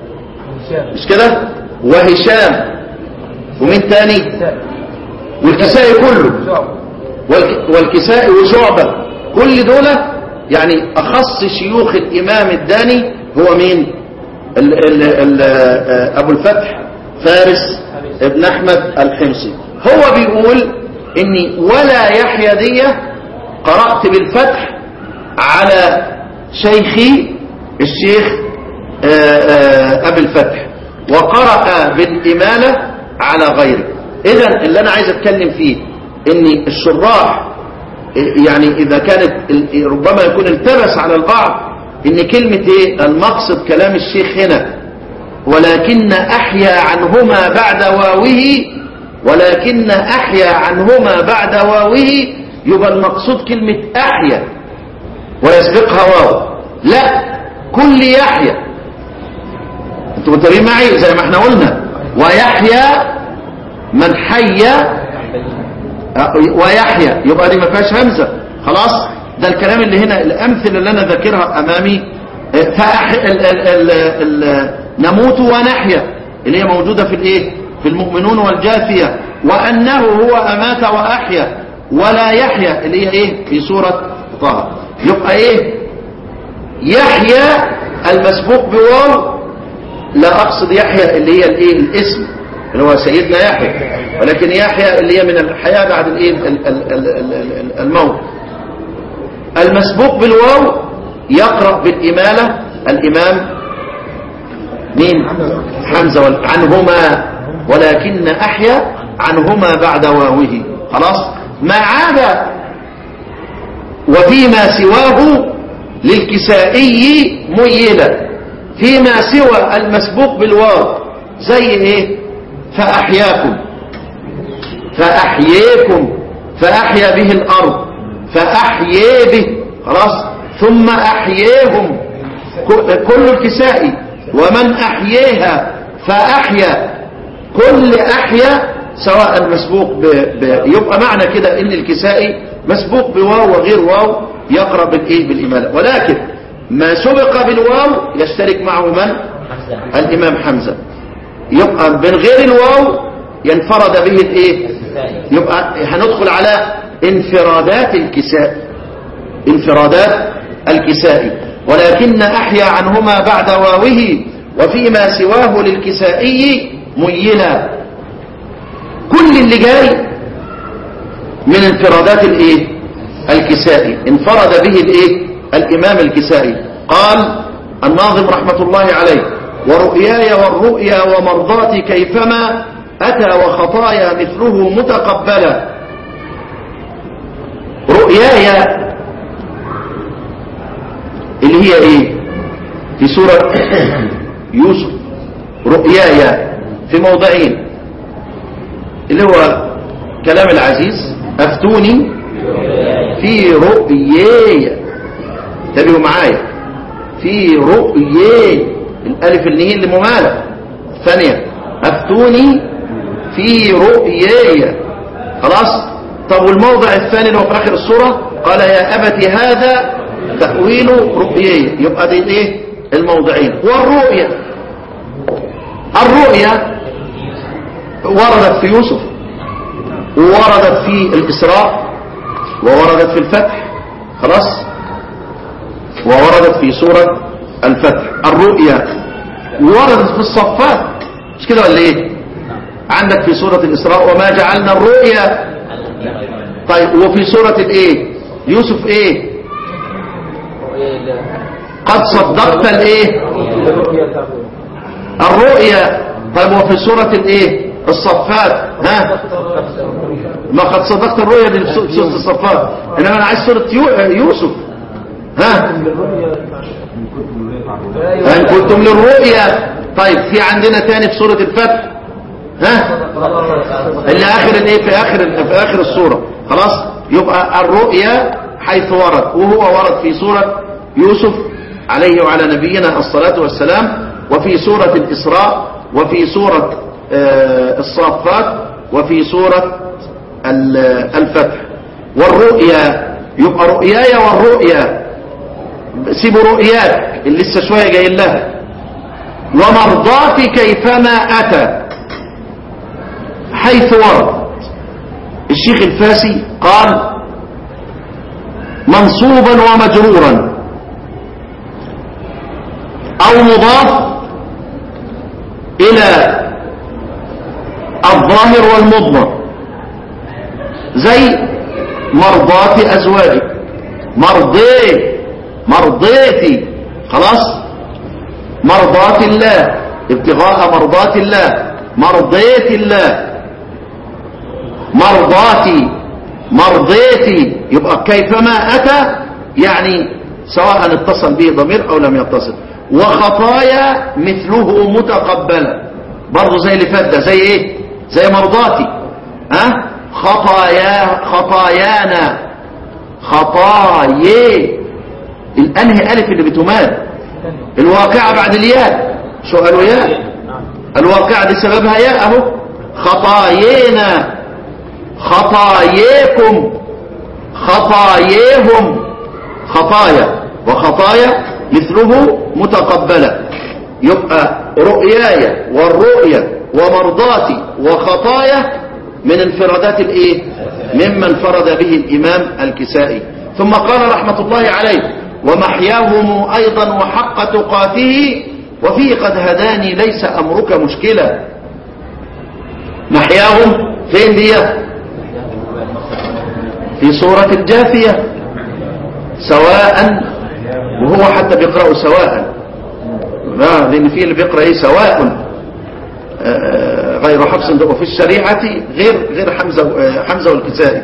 مش كده وهشام ومين تاني والكسائي كله والكسائي وشعبة كل دول يعني أخص شيوخ الإمام الداني هو مين ال ال ال أبو الفتح فارس ابن أحمد الحمصي هو بيقول إني ولا يحيى دي قرأت بالفتح على شيخي الشيخ أبي الفتح وقرأ بالإمالة على غيره إذا اللي أنا عايز أتكلم فيه إن الشراح يعني إذا كانت ربما يكون التبس على البعض إن كلمة إيه المقصد كلام الشيخ هنا ولكن أحيا عنهما بعد واوه ولكن أحيا عنهما بعد واوه يبقى المقصود كلمة أحيا ويسبقها واو لا كل يحيى انتوا متابعين معي زي ما احنا قلنا ويحيى من حي ويحيى يبقى دي ما فيهاش همزه خلاص ده الكلام اللي هنا الامثله اللي انا ذاكرها امامي ال ال ال نموت ونحيا اللي هي موجوده في الايه في المؤمنون والجاثيه وانه هو امات واحيا ولا يحيى اللي هي ايه في سوره طه يبقى ايه يحيى المسبوق بواو لا أقصد يحيى اللي هي الايه الاسم اللي هو سيدنا يحيى ولكن يحيى اللي هي من الحياة بعد الايه ال- ال- ال- ال- ال- الموت المسبوق بالواو يقرأ بالإمالة الإمام مين حمزة وال- عنهما ولكن أحيا عنهما بعد واوه خلاص ما عاد وفيما سواه للكسائي ميلا فيما سوى المسبوق بالواو زي ايه فأحياكم فأحييكم فأحيا به الأرض فأحيي به خلاص ثم أحييهم ك- كل الكسائي ومن أحييها فأحيا كل أحيا سواء مسبوق ب... ب... يبقى معنى كده ان الكسائي مسبوق بواو وغير واو يقرأ بالايه بالإمالة ولكن ما سبق بالواو يشترك معه من الإمام حمزة يبقى من غير الواو ينفرد به الايه يبقى هندخل على انفرادات الكساء انفرادات الكسائي ولكن أحيا عنهما بعد واوه وفيما سواه للكسائي ميلا كل اللي جاي من انفرادات الايه الكسائي انفرد به الايه الامام الكسائي قال الناظم رحمة الله عليه ورؤياي والرؤيا ومرضاتي كيفما أتى وخطايا مثله متقبلا رؤياي اللي هي ايه في سورة يوسف رؤياي في موضعين اللي هو كلام العزيز افتوني في رؤياي انتبهوا معايا في رؤياي الالف النهي اللي ممالة ثانية افتوني في رؤياي خلاص طب والموضع الثاني اللي هو في اخر السورة قال يا ابت هذا تأويل رؤياي يبقى دي ايه الموضعين والرؤيا الرؤيا وردت في يوسف ووردت في الإسراء ووردت في الفتح خلاص ووردت في سورة الفتح الرؤيا وردت في الصفات مش كده ولا ايه عندك في سورة الإسراء وما جعلنا الرؤيا طيب وفي سورة الايه يوسف ايه قد صدقت الايه الرؤيا طيب وفي سورة الايه الصفات ها ما قد صدقت الرؤيا دي في سورة الصفات انما انا عايز سورة يو- يوسف ها ان كنتم للرؤيا طيب في عندنا تاني في سورة الفتح ها اللي اخر الايه في اخر في اخر السورة خلاص يبقى الرؤيا حيث ورد وهو ورد في سورة يوسف عليه وعلى نبينا الصلاة والسلام وفي سورة الإسراء وفي سورة آه، الصافات وفي سورة ال- الفتح والرؤيا يبقى رؤياي والرؤيا سيبوا رؤياك اللي لسه شوية جاي لها ومرضاتي كيفما أتى حيث ورد الشيخ الفاسي قال منصوبا ومجرورا او مضاف الى الظاهر والمضمر زي مرضات ازواجك مرضي مرضيتي خلاص مرضات الله ابتغاء مرضات الله مرضيت الله مرضاتي مرضيتي يبقى كيفما أتى يعني سواء اتصل به ضمير أو لم يتصل وخطايا مثله متقبلة برضه زي اللي فات ده زي ايه زي مرضاتي ها خطايا خطايانا خطايا الانهي الف اللي بتمال الواقعة بعد الياء شو قالوا ياء الواقعة دي سببها ياء اهو خطايانا خطاياكم خطاياهم خطايا وخطايا مثله متقبلة يبقى رؤياي والرؤيا ومرضاتي وخطايا من انفرادات الايه مما انفرد به الامام الكسائي ثم قال رحمة الله عليه ومحياهم ايضا وحق تقاته وفيه قد هداني ليس أمرك مشكلة محياهم فين دي في سورة الجاثية سواء وهو حتى بيقرأوا سواء ما لأن في اللي بيقرأ ايه سواء آه، غير حفص وفي الشريعة غير غير حمزة آه، حمزة والكسائي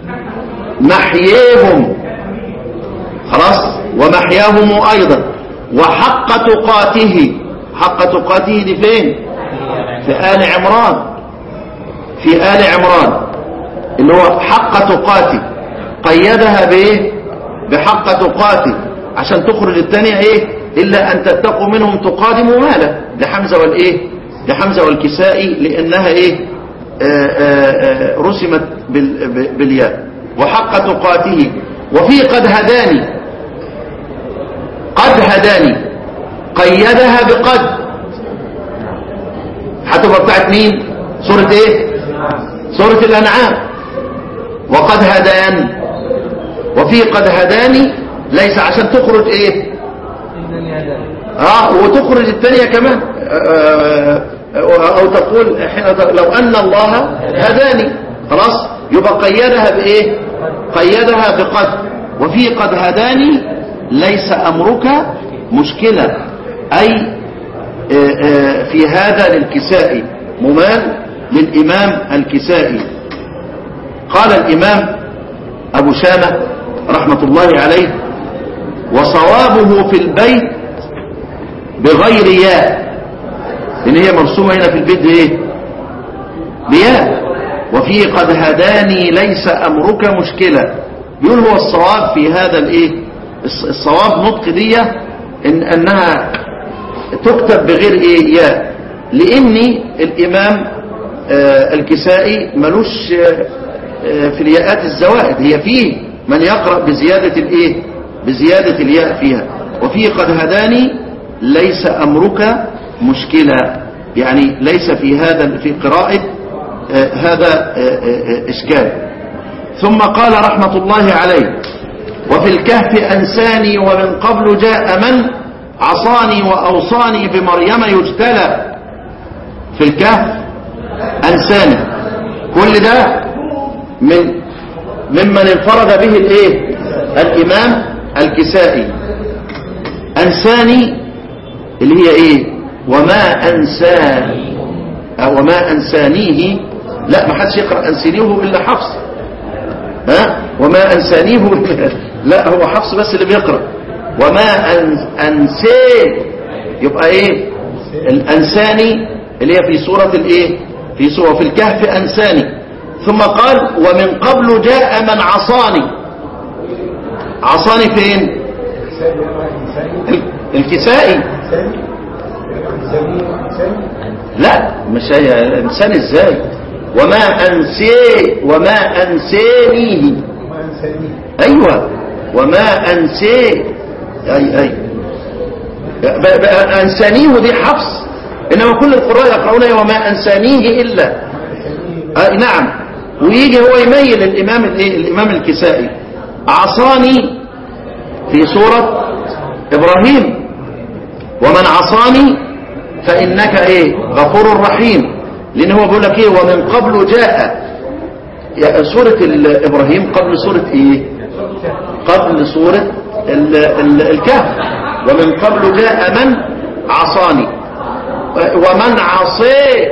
محياهم خلاص ومحياهم أيضا وحق تقاته حق تقاته دي فين في آل عمران في آل عمران اللي هو حق تقاته قيدها بايه بحق تقاته عشان تخرج الثانية ايه الا ان تتقوا منهم تقادموا مالا لحمزة والايه لحمزة والكسائي لانها ايه آآ آآ رسمت بال- ب- بالياء وحق تقاته وفي قد هداني قد هداني قيدها بقد هتبقى بتاعت مين سورة ايه سورة الانعام وقد هدان وفي قد هداني ليس عشان تخرج ايه اه وتخرج الثانية كمان آه، آه، او تقول حين لو ان الله هداني خلاص يبقى قيدها بايه قيدها بقد وفي قد هداني ليس امرك مشكلة اي آه، آه، في هذا للكسائي ممال للامام الكسائي قال الامام ابو شامة رحمة الله عليه وصوابه في البيت بغير ياء لان هي مرسومة هنا في البيت ايه بياء وفيه قد هداني ليس امرك مشكلة بيقول هو الصواب في هذا الايه الص- الصواب نطق دي ان انها تكتب بغير ايه ياء لاني الامام آه، الكسائي ملوش آه، آه، في الياءات الزوائد هي فيه من يقرأ بزيادة الايه بزيادة الياء فيها وفيه قد هداني ليس امرك مشكلة يعني ليس في هذا في قراءة آه، هذا آه، آه، آه، اشكال ثم قال رحمة الله عليه وفي الكهف أنساني ومن قبل جاء من عصاني وأوصاني بمريم يجتلى في الكهف أنساني كل ده من ممن انفرد به الايه الإمام الكسائي أنساني اللي هي ايه وما أنساني أو وما أنسانيه لا ما حدش يقرأ أنسانيه إلا حفص ها وما أنسانيه إلا لا هو حفص بس اللي بيقرأ وما أن- أنسيه يبقى ايه الأنساني اللي هي في سورة الايه في سورة في الكهف أنساني ثم قال ومن قبل جاء من عصاني عصاني فين ال- الكسائي لا مش هي الانسان ازاي وما انسي وما انسانيه ايوه وما انسي اي اي ب- ب- انسانيه دي حفص انما كل القراء يقرؤون وما انسانيه الا آه نعم ويجي هو يميل الامام الايه الامام الكسائي عصاني في سوره ابراهيم ومن عصاني فإنك ايه غفور رحيم لأن هو بيقول لك ايه ومن قبل جاء يا سورة ال- إبراهيم قبل سورة ايه قبل سورة ال- ال- الكهف ومن قبل جاء من عصاني ومن عصي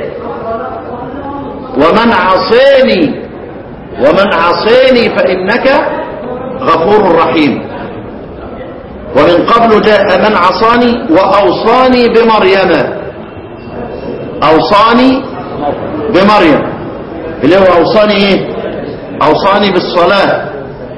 ومن عصيني ومن عصيني فإنك غفور رحيم ومن قبل جاء من عصاني وأوصاني بمريم أوصاني بمريم اللي هو أوصاني إيه أوصاني بالصلاة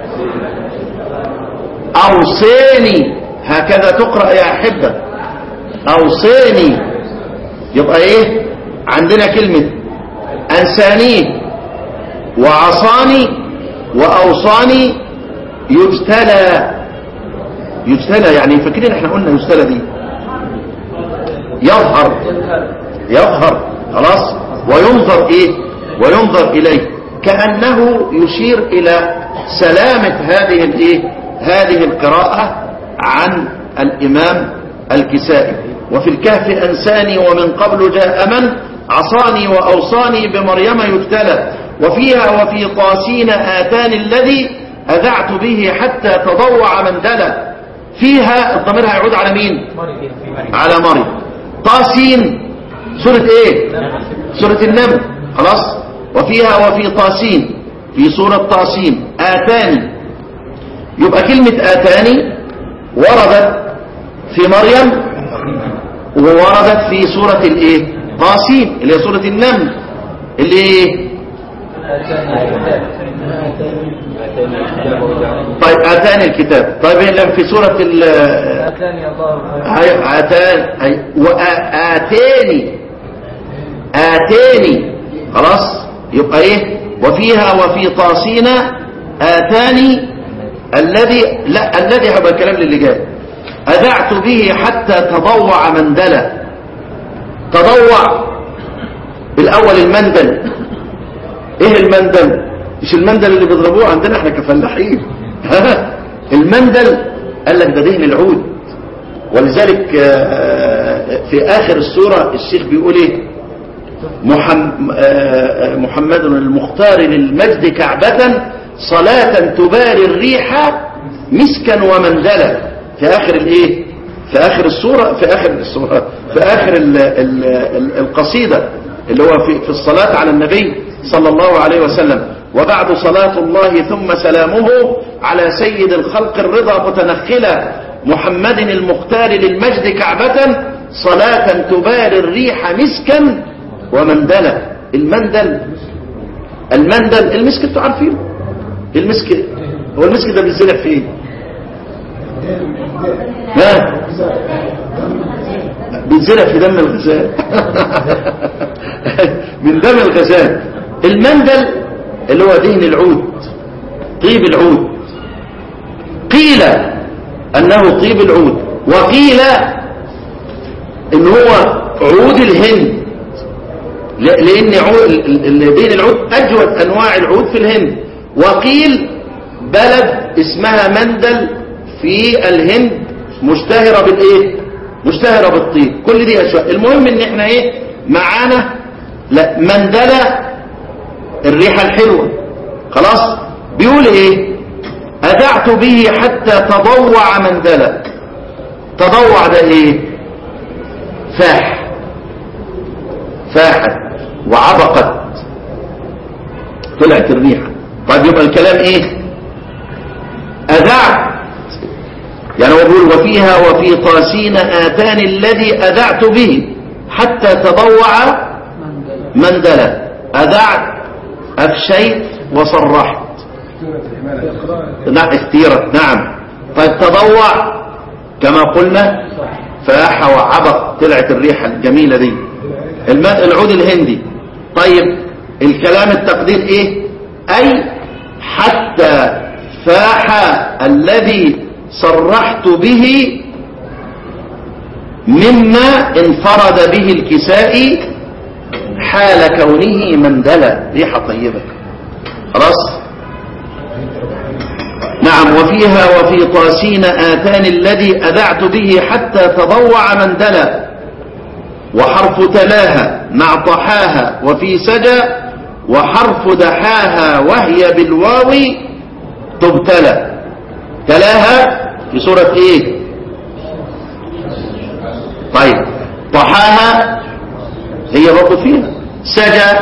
أوصيني هكذا تقرأ يا أحبة أوصيني يبقى إيه عندنا كلمة أنساني وعصاني وأوصاني يجتلى يجتلى يعني فاكرين احنا قلنا يجتلى دي يظهر يظهر خلاص وينظر ايه وينظر اليه كأنه يشير الى سلامة هذه الايه هذه القراءة عن الامام الكسائي وفي الكهف أنساني ومن قبل جاء من عصاني وأوصاني بمريم يبتلى وفيها وفي طاسين آتاني الذي أذعت به حتى تضوع من دلى فيها الضمير هيعود على مين على مريم طاسين سورة ايه سورة النمل خلاص وفيها وفي طاسين في سورة طاسين آتاني يبقى كلمة آتاني وردت في مريم ووردت في سورة الايه طاسين اللي هي سورة النمل اللي ايه طيب آتاني الكتاب طيب لما في سورة ال أتاني الله هاي آتان هاي وآتاني آتاني خلاص يبقى ايه وفيها وفي طاسين آتاني الذي لا الذي هيبقى الكلام اللي جاي أذعت به حتى تضوع مندلة تضوع الأول المندل ايه المندل مش المندل اللي بيضربوه عندنا احنا كفلاحين المندل قال لك ده دهن العود ولذلك آه، في آخر السورة الشيخ بيقول ايه محم آه، محمد المختار للمجد كعبة صلاة تباري الريح مسكا ومندلا في آخر الايه في آخر السورة في آخر السورة في آخر ال ال ال القصيدة اللي هو في, في الصلاة على النبي صلى الله عليه وسلم وبعد صلاة الله ثم سلامه على سيد الخلق الرضا متنخلا محمد المختار للمجد كعبة صلاة تباري الريح مسكا ومندلا المندل المندل المسك انتوا عارفينه المسك هو المسك ده بيتزرع فين ها بيتزرع في دم الغزال من دم الغزال المندل اللي هو دهن العود طيب العود قيل انه طيب العود وقيل ان هو عود الهند ل- لان عود ال- ال- دهن العود اجود انواع العود في الهند وقيل بلد اسمها مندل في الهند مشتهرة بالايه مشتهرة بالطيب كل دي اشياء المهم ان احنا ايه معانا لا مندلة الريحة الحلوة خلاص بيقول ايه اذعت به حتى تضوع مندلة تضوع ده ايه فاح فاحت وعبقت طلعت الريحة طيب يبقى الكلام ايه اذعت يعني هو بيقول وفيها وفي طاسين آتان الذي أذعت به حتى تضوع مندلة أذعت أفشيت وصرحت نعم اختيرت نعم طيب تضوع كما قلنا فاح وعبق طلعت الريحة الجميلة دي الماء العود الهندي طيب الكلام التقدير ايه اي حتى فاح الذي صرحت به مما انفرد به الكسائي حال كونه مندلة ريحة طيبة خلاص نعم وفيها وفي طاسين آتان الذي أذعت به حتى تضوع مندلة وحرف تلاها مع طحاها وفي سجى وحرف دحاها وهي بالواو تبتلى تلاها في سورة ايه طيب طحاها هي برضه فيها سجى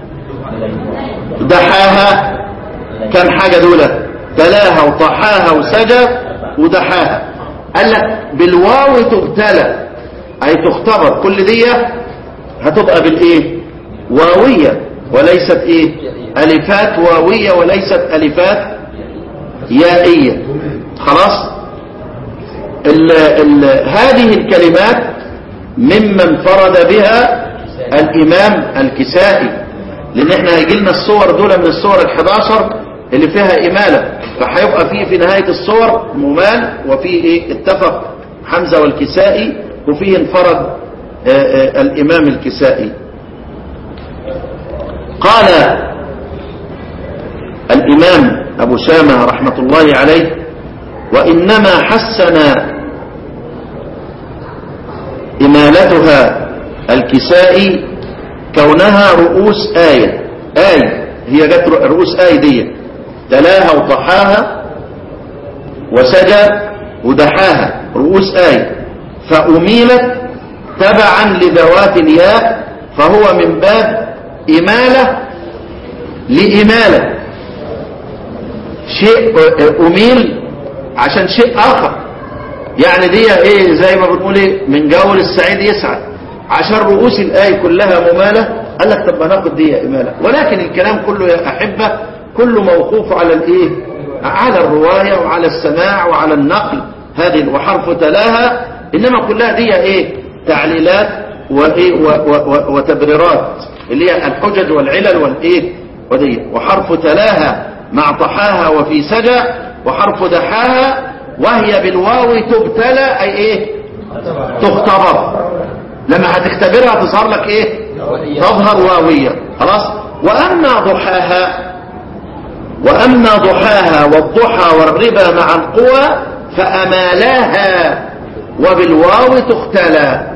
دحاها كم حاجة دولة تلاها وطحاها وسجى ودحاها قال لك بالواو تبتلى اي تختبر كل دي هتبقى بالايه واوية وليست ايه الفات واوية وليست الفات يائية خلاص ال ال هذه الكلمات مما انفرد بها الامام الكسائي لان احنا هيجي لنا الصور دول من الصور ال11 اللي فيها امالة فهيبقى فيه في نهاية الصور ممال وفيه ايه اتفق حمزة والكسائي وفيه انفرد آآ آآ الامام الكسائي قال الامام ابو شامة رحمة الله عليه وانما حسن علتها الكسائي كونها رؤوس آية آية هي جت رؤوس آية دي تلاها وضحاها وسجى ودحاها رؤوس آية فأميلت تبعا لذوات الياء فهو من باب إمالة لإمالة شيء أميل عشان شيء آخر يعني دي ايه زي ما بنقول ايه من جول السعيد يسعد عشان رؤوس الآية كلها ممالة قال لك طب ما ناخد دي إمالة ولكن الكلام كله يا أحبة كله موقوف على الايه على الرواية وعلى السماع وعلى النقل هذه وحرف تلاها إنما كلها دي ايه تعليلات وإيه و- و- و- وتبريرات اللي هي الحجج والعلل والايه ودي وحرف تلاها مع طحاها وفي سجى وحرف دحاها وهي بالواو تبتلى أي ايه تختبر لما هتختبرها تظهر لك ايه تظهر واوية خلاص واما ضحاها واما ضحاها والضحى والربا مع القوى فامالاها وبالواو تختلى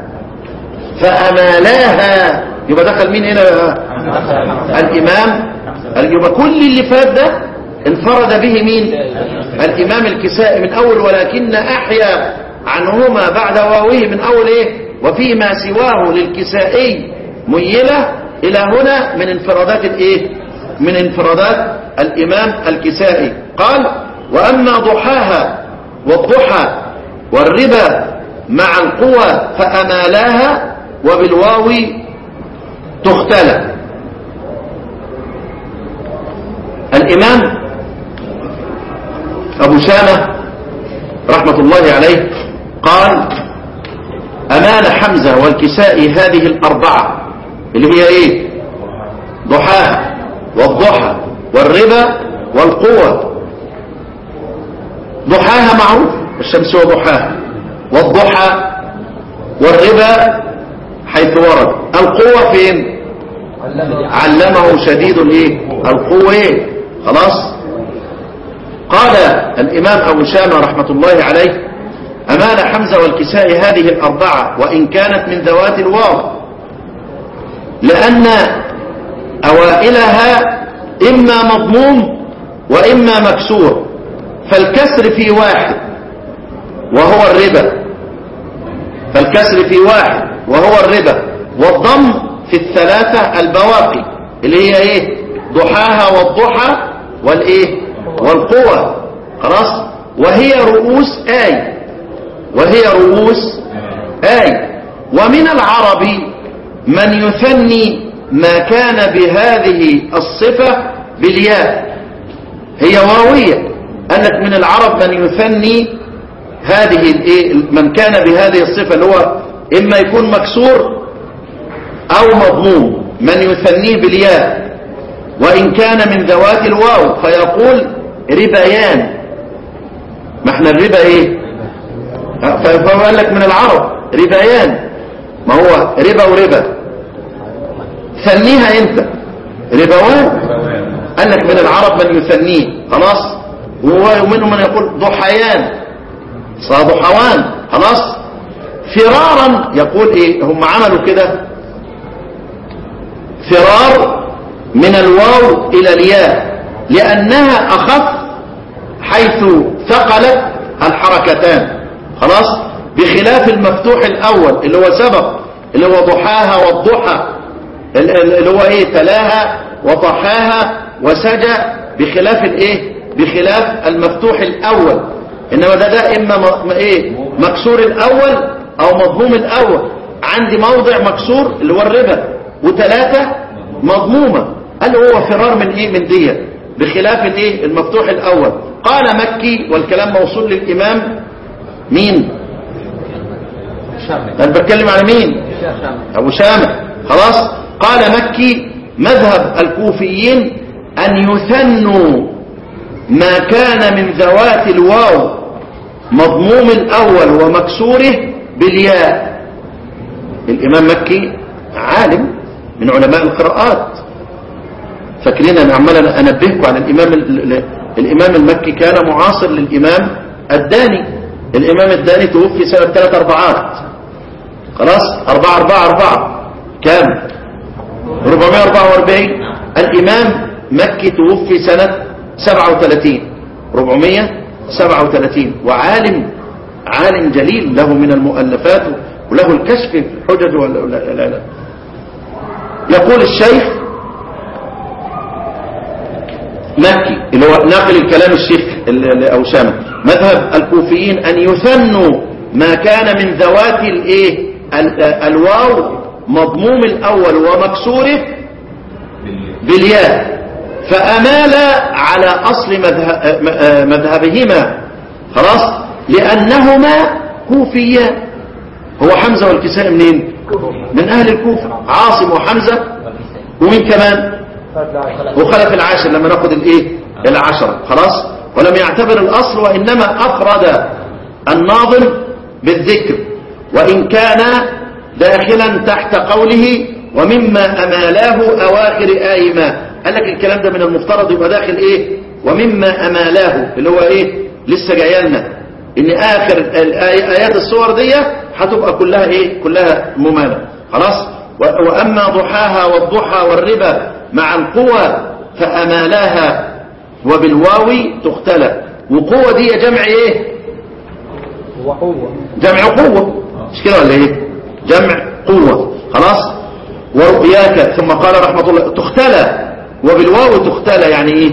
فامالاها يبقى دخل مين هنا الامام يبقى كل اللي فات ده انفرد به مين الامام الكسائي من اول ولكن احيا عنهما بعد واويه من اول ايه وفيما سواه للكسائي ميلة الى هنا من انفرادات الايه من انفرادات الامام الكسائي قال واما ضحاها والضحى والربا مع القوى فامالاها وبالواو تختلى الامام ابو شامه رحمه الله عليه قال أمال حمزة والكسائي هذه الأربعة اللي هي إيه ضحاها والضحى والربا والقوة ضحاها معروف الشمس وضحاها والضحى والربا حيث ورد القوة فين علمه شديد الايه القوة إيه؟ خلاص قال الإمام أبو شامة رحمة الله عليه أمال حمزة والكساء هذه الأربعة وإن كانت من ذوات الواو لأن أوائلها إما مضموم وإما مكسور فالكسر في واحد وهو الربا فالكسر في واحد وهو الربا والضم في الثلاثة البواقي اللي هي ايه ضحاها والضحى والايه والقوى خلاص وهي رؤوس آي وهي رؤوس آي ومن العرب من يثني ما كان بهذه الصفة بالياء هي واوية قالت من العرب من يثني هذه الايه من كان بهذه الصفة اللي هو إما يكون مكسور أو مضموم من يثنيه بالياء وإن كان من ذوات الواو فيقول ربيان ما احنا الربا ايه فهو قال لك من العرب ربيان ما هو ربا وربا ثنيها انت ربوان قال لك من العرب من يثنيه خلاص ومنهم من يقول ضحيان صاضحوان خلاص فرارا يقول ايه هم عملوا كده فرار من الواو الى الياء لانها اخف حيث ثقلت الحركتان خلاص بخلاف المفتوح الاول اللي هو سبق اللي هو ضحاها والضحى اللي هو ايه تلاها وضحاها وسجى بخلاف الايه بخلاف المفتوح الاول انما ده ده اما م... ايه مكسور الاول او مضموم الاول عندي موضع مكسور اللي هو الربا وثلاثة مضمومة قال هو فرار من ايه من دي بخلاف الايه المفتوح الاول قال مكي والكلام موصول للامام مين انا بتكلم على مين ابو شامة خلاص قال مكي مذهب الكوفيين ان يثنوا ما كان من ذوات الواو مضموم الاول ومكسوره بالياء الامام مكي عالم من علماء القراءات فاكرين انا عمال انبهكم على الامام الامام المكي كان معاصر للامام الداني الامام الداني توفي سنة ثلاث اربعات خلاص أربعة أربعة أربعة كام 444 الإمام مكي توفي سنة 37 437 وعالم عالم جليل له من المؤلفات وله الكشف في الحجج والعلم يقول الشيخ مكي اللي هو ناقل الكلام الشيخ لأوسامة مذهب الكوفيين أن يثنوا ما كان من ذوات الايه ال- الواو مضموم الأول ومكسوره بالياء فأمال على أصل مذه- م- مذهبهما خلاص لأنهما كوفيان هو حمزة والكساء منين من أهل الكوفة عاصم وحمزة ومين كمان وخلف العاشر لما ناخد الايه العشرة خلاص ولم يعتبر الأصل وإنما أفرد الناظم بالذكر وإن كان داخلا تحت قوله ومما أمالاه أواخر آي ما قال لك الكلام ده من المفترض يبقى داخل إيه ومما أمالاه اللي هو إيه لسه جايلنا إن آخر الآي- آيات الصور دي هتبقى كلها إيه كلها ممالة خلاص و- وأما ضحاها والضحى والربا مع القوى فأمالاها وبالواو تختلى وقوة دي جمع إيه جمع قوة مش كده ولا ايه جمع قوة خلاص ورؤياك ثم قال رحمة الله تختلى وبالواو تختلى يعني ايه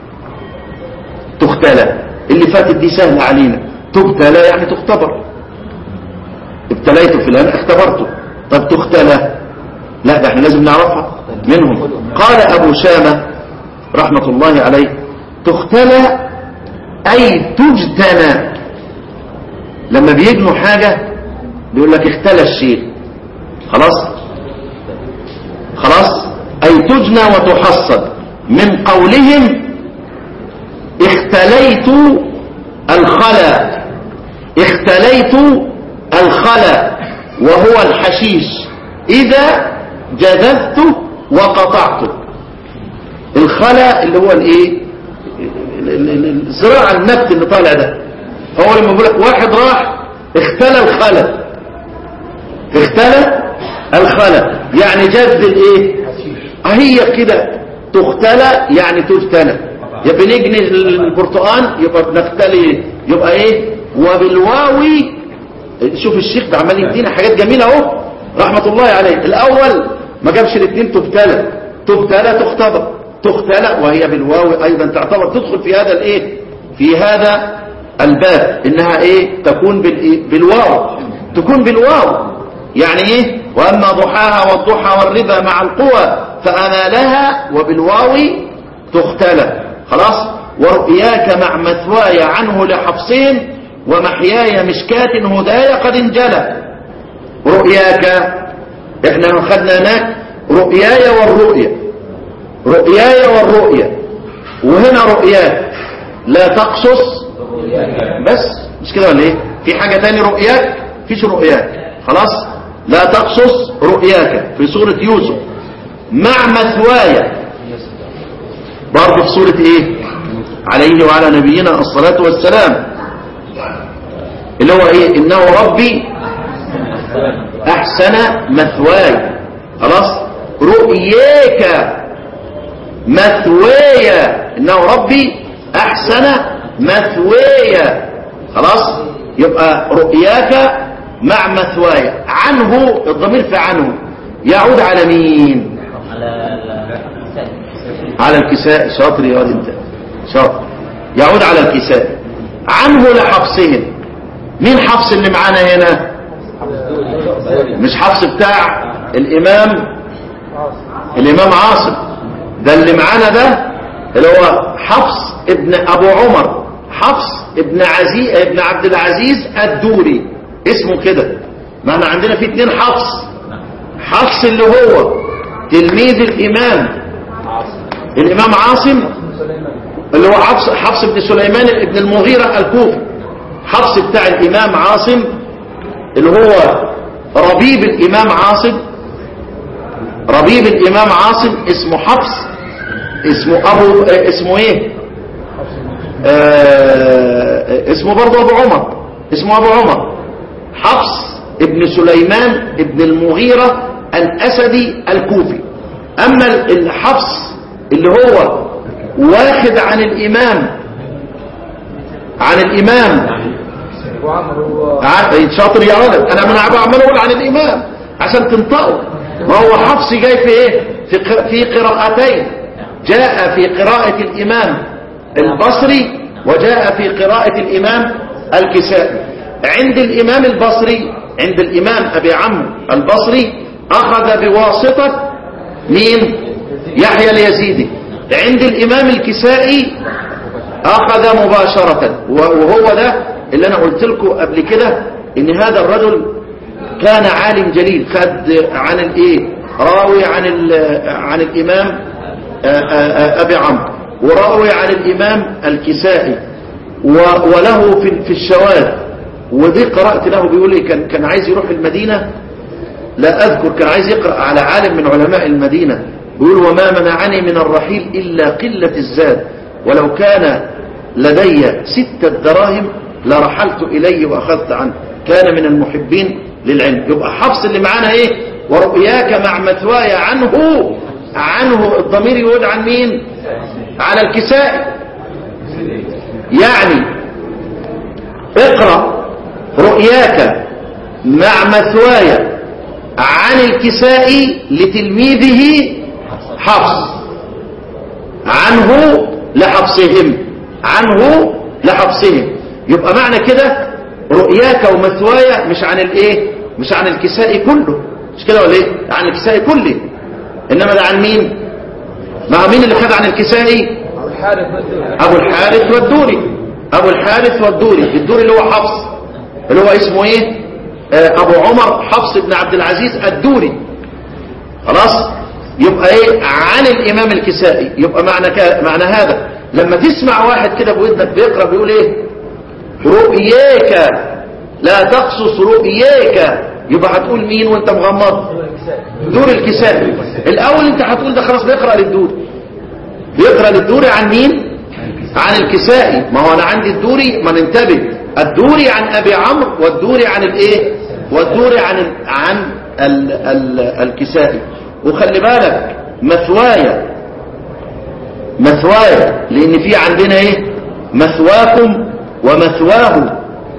تختلى اللي فاتت دي سهلة علينا تبتلى يعني تختبر ابتليت فلان اختبرته طب تختلى لا ده احنا لازم نعرفها منهم قال ابو شامة رحمة الله عليه تختلى اي تجتنى لما بيبنوا حاجة بيقول لك اختلى الشيء خلاص خلاص اي تجنى وتحصد من قولهم اختليت الخلا اختليت الخلا وهو الحشيش اذا جذبته وقطعته الخلا اللي هو الايه ال- ال- ال- الزراعة النبت اللي طالع ده هو لما بيقول لك واحد راح اختلى الخلا اختلى الخلا يعني جذب الايه هي كده تختلى يعني تجتنى يا بنجني البرتقال يبقى بنختلي يبقى ايه وبالواوي شوف الشيخ ده عمال يدينا حاجات جميله اهو رحمه الله عليه الاول ما جابش الاثنين تبتلى تبتلى تختبر تختلى وهي بالواو ايضا تعتبر تدخل في هذا الايه في هذا الباب انها ايه تكون بالإيه؟ بالواو تكون بالواو يعني ايه واما ضحاها والضحى والربا مع القوى فامالها وبالواو تختلى خلاص ورؤياك مع مثواي عنه لحفصين ومحياي مشكاة هدايا قد انجلى رؤياك احنا خدنا هناك رؤياي والرؤيا رؤياي والرؤيا وهنا رؤياك لا تقصص بس مش كده ولا ايه في حاجة تاني رؤياك فيش رؤياك خلاص لا تقصص رؤياك في سورة يوسف مع مثواي برضه في سورة ايه عليه وعلى نبينا الصلاة والسلام اللي هو ايه انه ربي احسن مثواي خلاص رؤياك مثوايا انه ربي احسن مثوايا خلاص يبقى رؤياك مع مثوايا عنه الضمير في عنه يعود على مين على الكساء شاطر يا واد انت شاطر يعود على الكساء عنه لحفصهم مين حفص اللي معانا هنا مش حفص بتاع الامام الامام عاصم ده اللي معانا ده اللي هو حفص ابن ابو عمر حفص ابن عزيز ابن عبد العزيز الدوري اسمه كده ما احنا عندنا في اتنين حفص حفص اللي هو تلميذ الامام الامام عاصم اللي هو حفص حفص بن سليمان ابن المغيرة الكوفي حفص بتاع الامام عاصم اللي هو ربيب الامام عاصم ربيب الامام عاصم اسمه حفص اسمه ابو اه اسمه ايه آه اسمه برضه ابو عمر اسمه ابو عمر حفص ابن سليمان ابن المغيرة الأسدي الكوفي أما الحفص اللي هو واخد عن الإمام عن الإمام وعمرو عارف شاطر يا ولد انا من عمال اقول عن الامام عشان تنطقوا ما هو حفص جاي في ايه في قر- في قراءتين جاء في قراءة الامام البصري وجاء في قراءة الامام الكسائي عند الامام البصري عند الامام ابي عمرو البصري اخذ بواسطة مين يحيى اليزيدي عند الامام الكسائي اخذ مباشرة وهو ده اللي انا قلت لكم قبل كده ان هذا الرجل كان عالم جليل خد عن الايه راوي عن ال- عن الامام آه، آه، آه، ابي عمرو وراوي عن الامام الكسائي و- وله في في الشواذ ودي قرات له بيقول لي كان كان عايز يروح المدينه لا أذكر كان عايز يقرأ على عالم من علماء المدينة بيقول وما منعني من الرحيل إلا قلة الزاد ولو كان لدي ستة دراهم لرحلت إليه وأخذت عنه كان من المحبين للعلم يبقى حفص اللي معانا إيه ورؤياك مع مثواي عنه عنه الضمير يقول عن مين على الكساء يعني اقرأ رؤياك مع مثواي عن الكسائي لتلميذه حفص عنه لحفصهم عنه لحفصهم يبقى معنى كده رؤياك ومثواي مش عن الايه مش عن الكسائي كله مش كده ولا ايه عن الكسائي كله انما ده عن مين مع مين اللي خد عن الكسائي الحارث والدوري ابو الحارث والدوري ابو الحارث والدوري الدوري اللي هو حفص اللي هو اسمه ايه آه، ابو عمر حفص بن عبد العزيز الدوري خلاص يبقى ايه عن الامام الكسائي يبقى معنى ك... معنى هذا لما تسمع واحد كده بودنك بيقرا بيقول ايه رؤياك لا تقصص رؤياك يبقى هتقول مين وانت مغمض دور الكسائي الاول انت هتقول ده خلاص بيقرا للدوري بيقرا للدوري عن مين عن الكسائي ما هو انا عندي الدوري ما ننتبه الدوري عن ابي عمرو والدوري عن الايه والدوري عن ال عن ال ال الكسائي وخلي بالك مثوايا مثوايا لان في عندنا ايه مثواكم ومثواه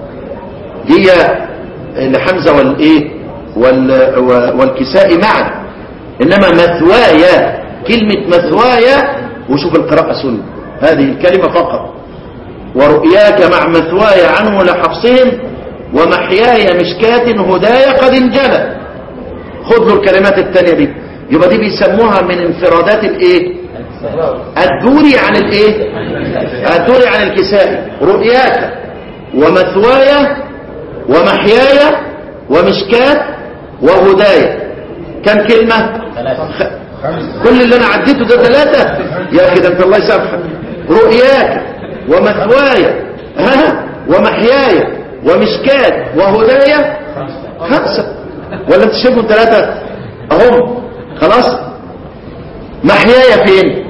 هي لحمزه والايه وال والكسائي معا انما مثوايا كلمه مثوايا وشوف القراءه سنه هذه الكلمه فقط ورؤياك مع مثواي عنه لحفصهم ومحياي مشكاة هدايا قد انجلى خذ له الكلمات التانية دي يبقى دي بيسموها من انفرادات الايه الدوري عن الايه الدوري عن الكسائي رؤياك ومثواي ومحياي ومشكاة وهدايا كم كلمة خ- كل اللي انا عديته ده ثلاثة يا اخي ده انت الله يسامحك رؤياك ومثواي ها ومحياي ومشكاة وهدايا خمسة ولا انت شايفهم ثلاثة اهم خلاص محياي فين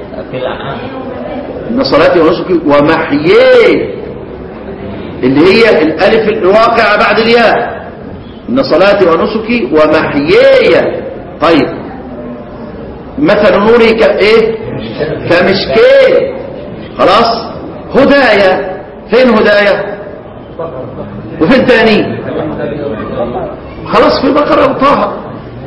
ان صلاتي ونسكي ومحياي اللي هي الالف الواقعة بعد الياء ان صلاتي ونسكي ومحياي طيب مثل نوري كايه كمشكاة خلاص هدايا فين هدايا وفين تاني خلاص في البقرة وطه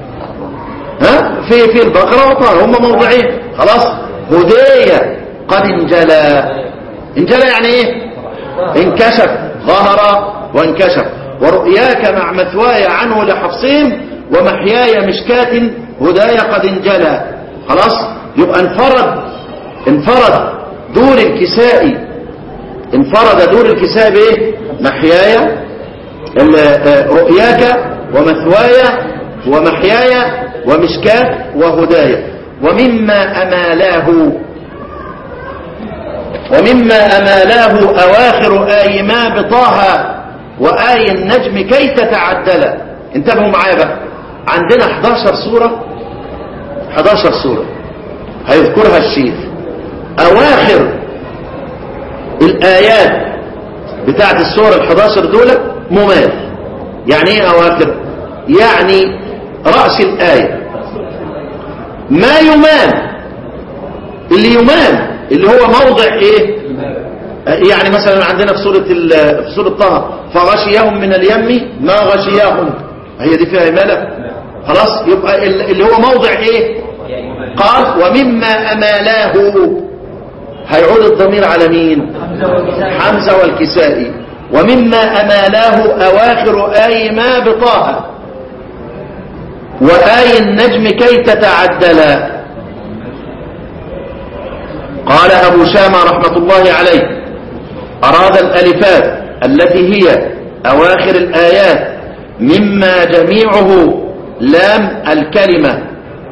ها في في البقرة وطه هم موضعين خلاص هدايا قد انجلى انجلى يعني ايه انكشف ظهر وانكشف ورؤياك مع مثواي عنه لحفصهم ومحياي مشكاة هدايا قد انجلى خلاص يبقى انفرد انفرد دور الكسائي انفرد دور الكسائي بايه محياي ال- آه، رؤياك ومثواي ومحياي ومشكاة وهدايا ومما أمالاه ومما أمالاه أواخر آي ما بطه وآي النجم كي تتعدل انتبهوا معايا بقى عندنا 11 سورة 11 سورة هيذكرها الشيخ أواخر الآيات بتاعت السورة ال 11 دول ممال يعني ايه أواخر يعني رأس الآية ما يمان اللي يمان اللي هو موضع ايه يعني مثلا عندنا في سورة ال- في سورة طه فغشيهم من اليم ما غشيهم هي دي فيها إمالة خلاص يبقى ال- اللي هو موضع ايه قال ومما أمالاه هيعود الضمير على مين حمزة والكسائي ومما أمالاه أواخر آي ما بطه وآي النجم كي تتعدلا قال أبو شامة رحمة الله عليه أراد الألفات التي هي أواخر الآيات مما جميعه لام الكلمة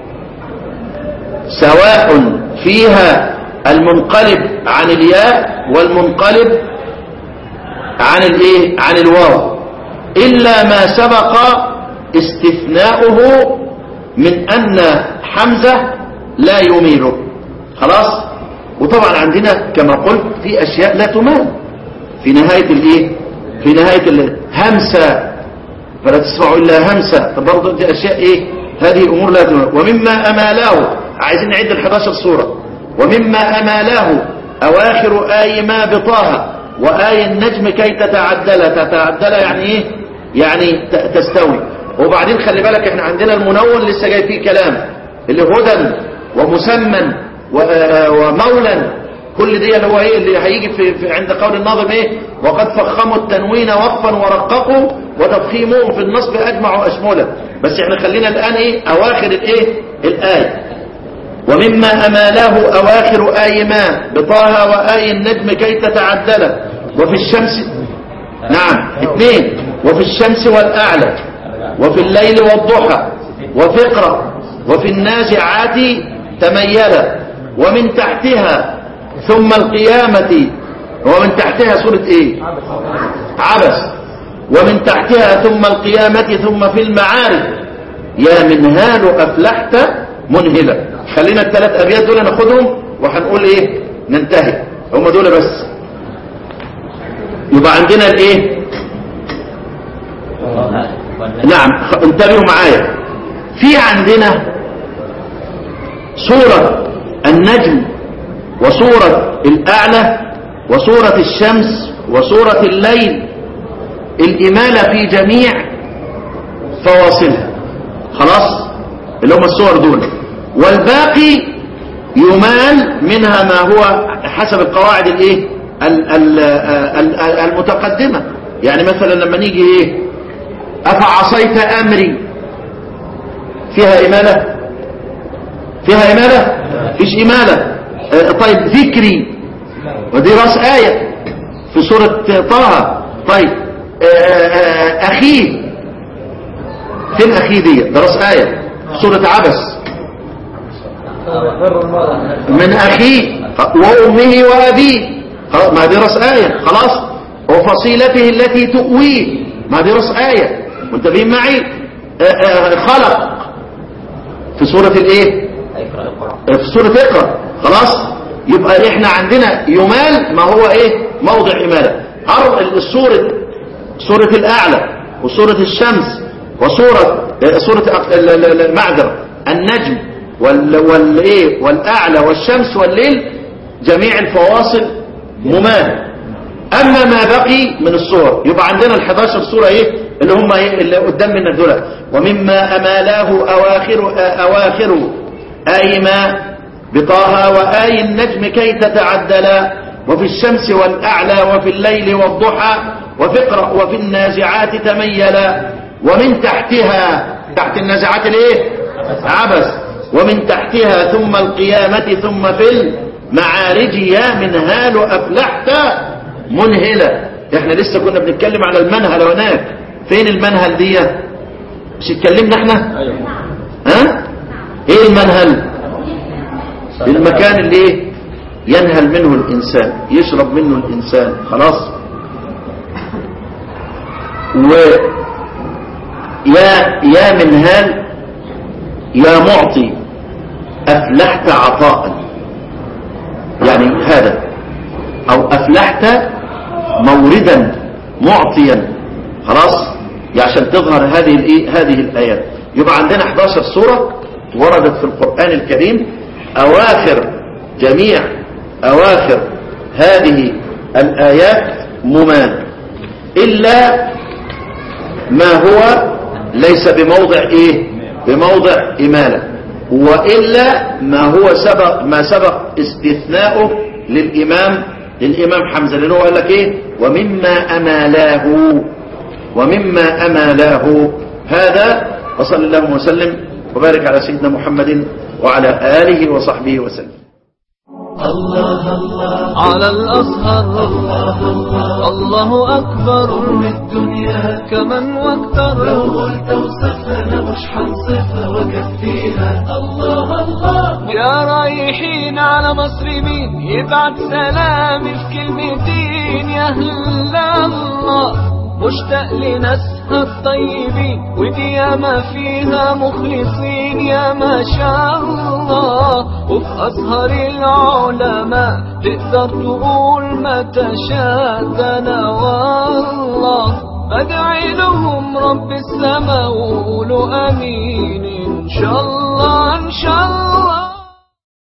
سواء فيها المنقلب عن الياء والمنقلب عن الايه عن الواو إلا ما سبق استثناؤه من أن حمزة لا يميله خلاص وطبعا عندنا كما قلت في أشياء لا تمال في نهاية الايه في نهاية الهمسة فلا تسمعوا إلا همسة طب برضه دي أشياء إيه هذه أمور لا تمال ومما أمالاه عايزين نعد ال 11 صورة ومما أمالاه أواخر آي ما بطاها وآي النجم كي تتعدل تتعدل يعني إيه يعني ت- تستوي وبعدين خلي بالك احنا عندنا المنون لسه جاي فيه كلام اللي هدى ومسمى و- آه ومولا كل دي اللي هو ايه اللي هيجي في, في عند قول الناظم ايه وقد فخموا التنوين وقفا ورققوا وتفخيمهم في النصب اجمع اشمله بس احنا خلينا الان ايه اواخر الايه الايه ومما أماله أواخر آي ما بطاها وآي النجم كي تتعدل وفي الشمس نعم اثنين وفي الشمس والأعلى وفي الليل والضحى وفقرة وفي النازعات تميلا ومن تحتها ثم القيامة ومن تحتها سورة ايه عبس ومن تحتها ثم القيامة ثم في المعارف يا منهال أفلحت منهلة خلينا الثلاث أبيات دول ناخدهم وهنقول إيه ننتهي هم دول بس يبقى عندنا الإيه نعم خ- انتبهوا معايا في عندنا سورة النجم وسورة الأعلى وسورة الشمس وسورة الليل الإمالة في جميع فواصلها خلاص اللي هم الصور دول والباقي يمال منها ما هو حسب القواعد الايه ال- ال- ال- ال- المتقدمة يعني مثلا لما نيجي ايه افعصيت امري فيها امالة فيها امالة فيش امالة آه، طيب ذكري ودي راس آية في سورة طه طيب آه، آه، اخيه فين اخيه دي ده راس آية سورة عبس غر المرأة من أخيه وأمه وأبيه خلاص ما دي رأس آية خلاص وفصيلته التي تؤويه ما دي رأس آية منتبهين معي آه، آه، خلق في سورة الايه في سورة اقرأ خلاص يبقى احنا عندنا يمال ما هو ايه موضع إمالة عرض السورة سورة الأعلى وسورة الشمس وسورة آه، سورة أق- ال- ال- ال- المعذرة النجم وال والايه والأعلى والشمس والليل جميع الفواصل ممال أما ما بقي من الصور يبقى عندنا ال 11 صورة إيه اللي هم إيه اللي قدام منا دول ومما أمالاه أواخر أواخر آي ما بطاها وآي النجم كي تتعدلا وفي الشمس والأعلى وفي الليل والضحى وفقرأ وفي النازعات تميلا ومن تحتها تحت النازعات الايه عبس ومن تحتها ثم القيامة ثم في المعارج يا منهال أفلحت منهلة احنا لسه كنا بنتكلم على المنهل هناك فين المنهل دي مش اتكلمنا احنا ها ايه المنهل المكان اللي ايه ينهل منه الانسان يشرب منه الانسان خلاص و يا يا منهال يا معطي افلحت عطاء يعني هذا او افلحت موردا معطيا خلاص عشان تظهر هذه الايه هذه الايات يبقى عندنا 11 سوره وردت في القران الكريم اواخر جميع اواخر هذه الايات ممات الا ما هو ليس بموضع ايه بموضع اماله والا ما هو سبق ما سبق استثناؤه للامام للامام حمزه لانه قال لك ايه ومما امالاه ومما امالاه هذا وصلى الله وسلم وبارك على سيدنا محمد وعلى اله وصحبه وسلم الله الله على الأزهر الله الله الله أكبر من الدنيا كمن لو واكتر قلت وصفها انا مش هنصفها وكفيها الله الله يا رايحين على مصر مين يبعت سلامي في كلمتين يا أهل الله مشتاق لناسها الطيبين ودي ياما فيها مخلصين يا ما شاء الله وفي أزهر العلماء تقدر تقول ما تشاء ده أنا والله أدعي لهم رب السماء وقولوا أمين إن شاء الله إن شاء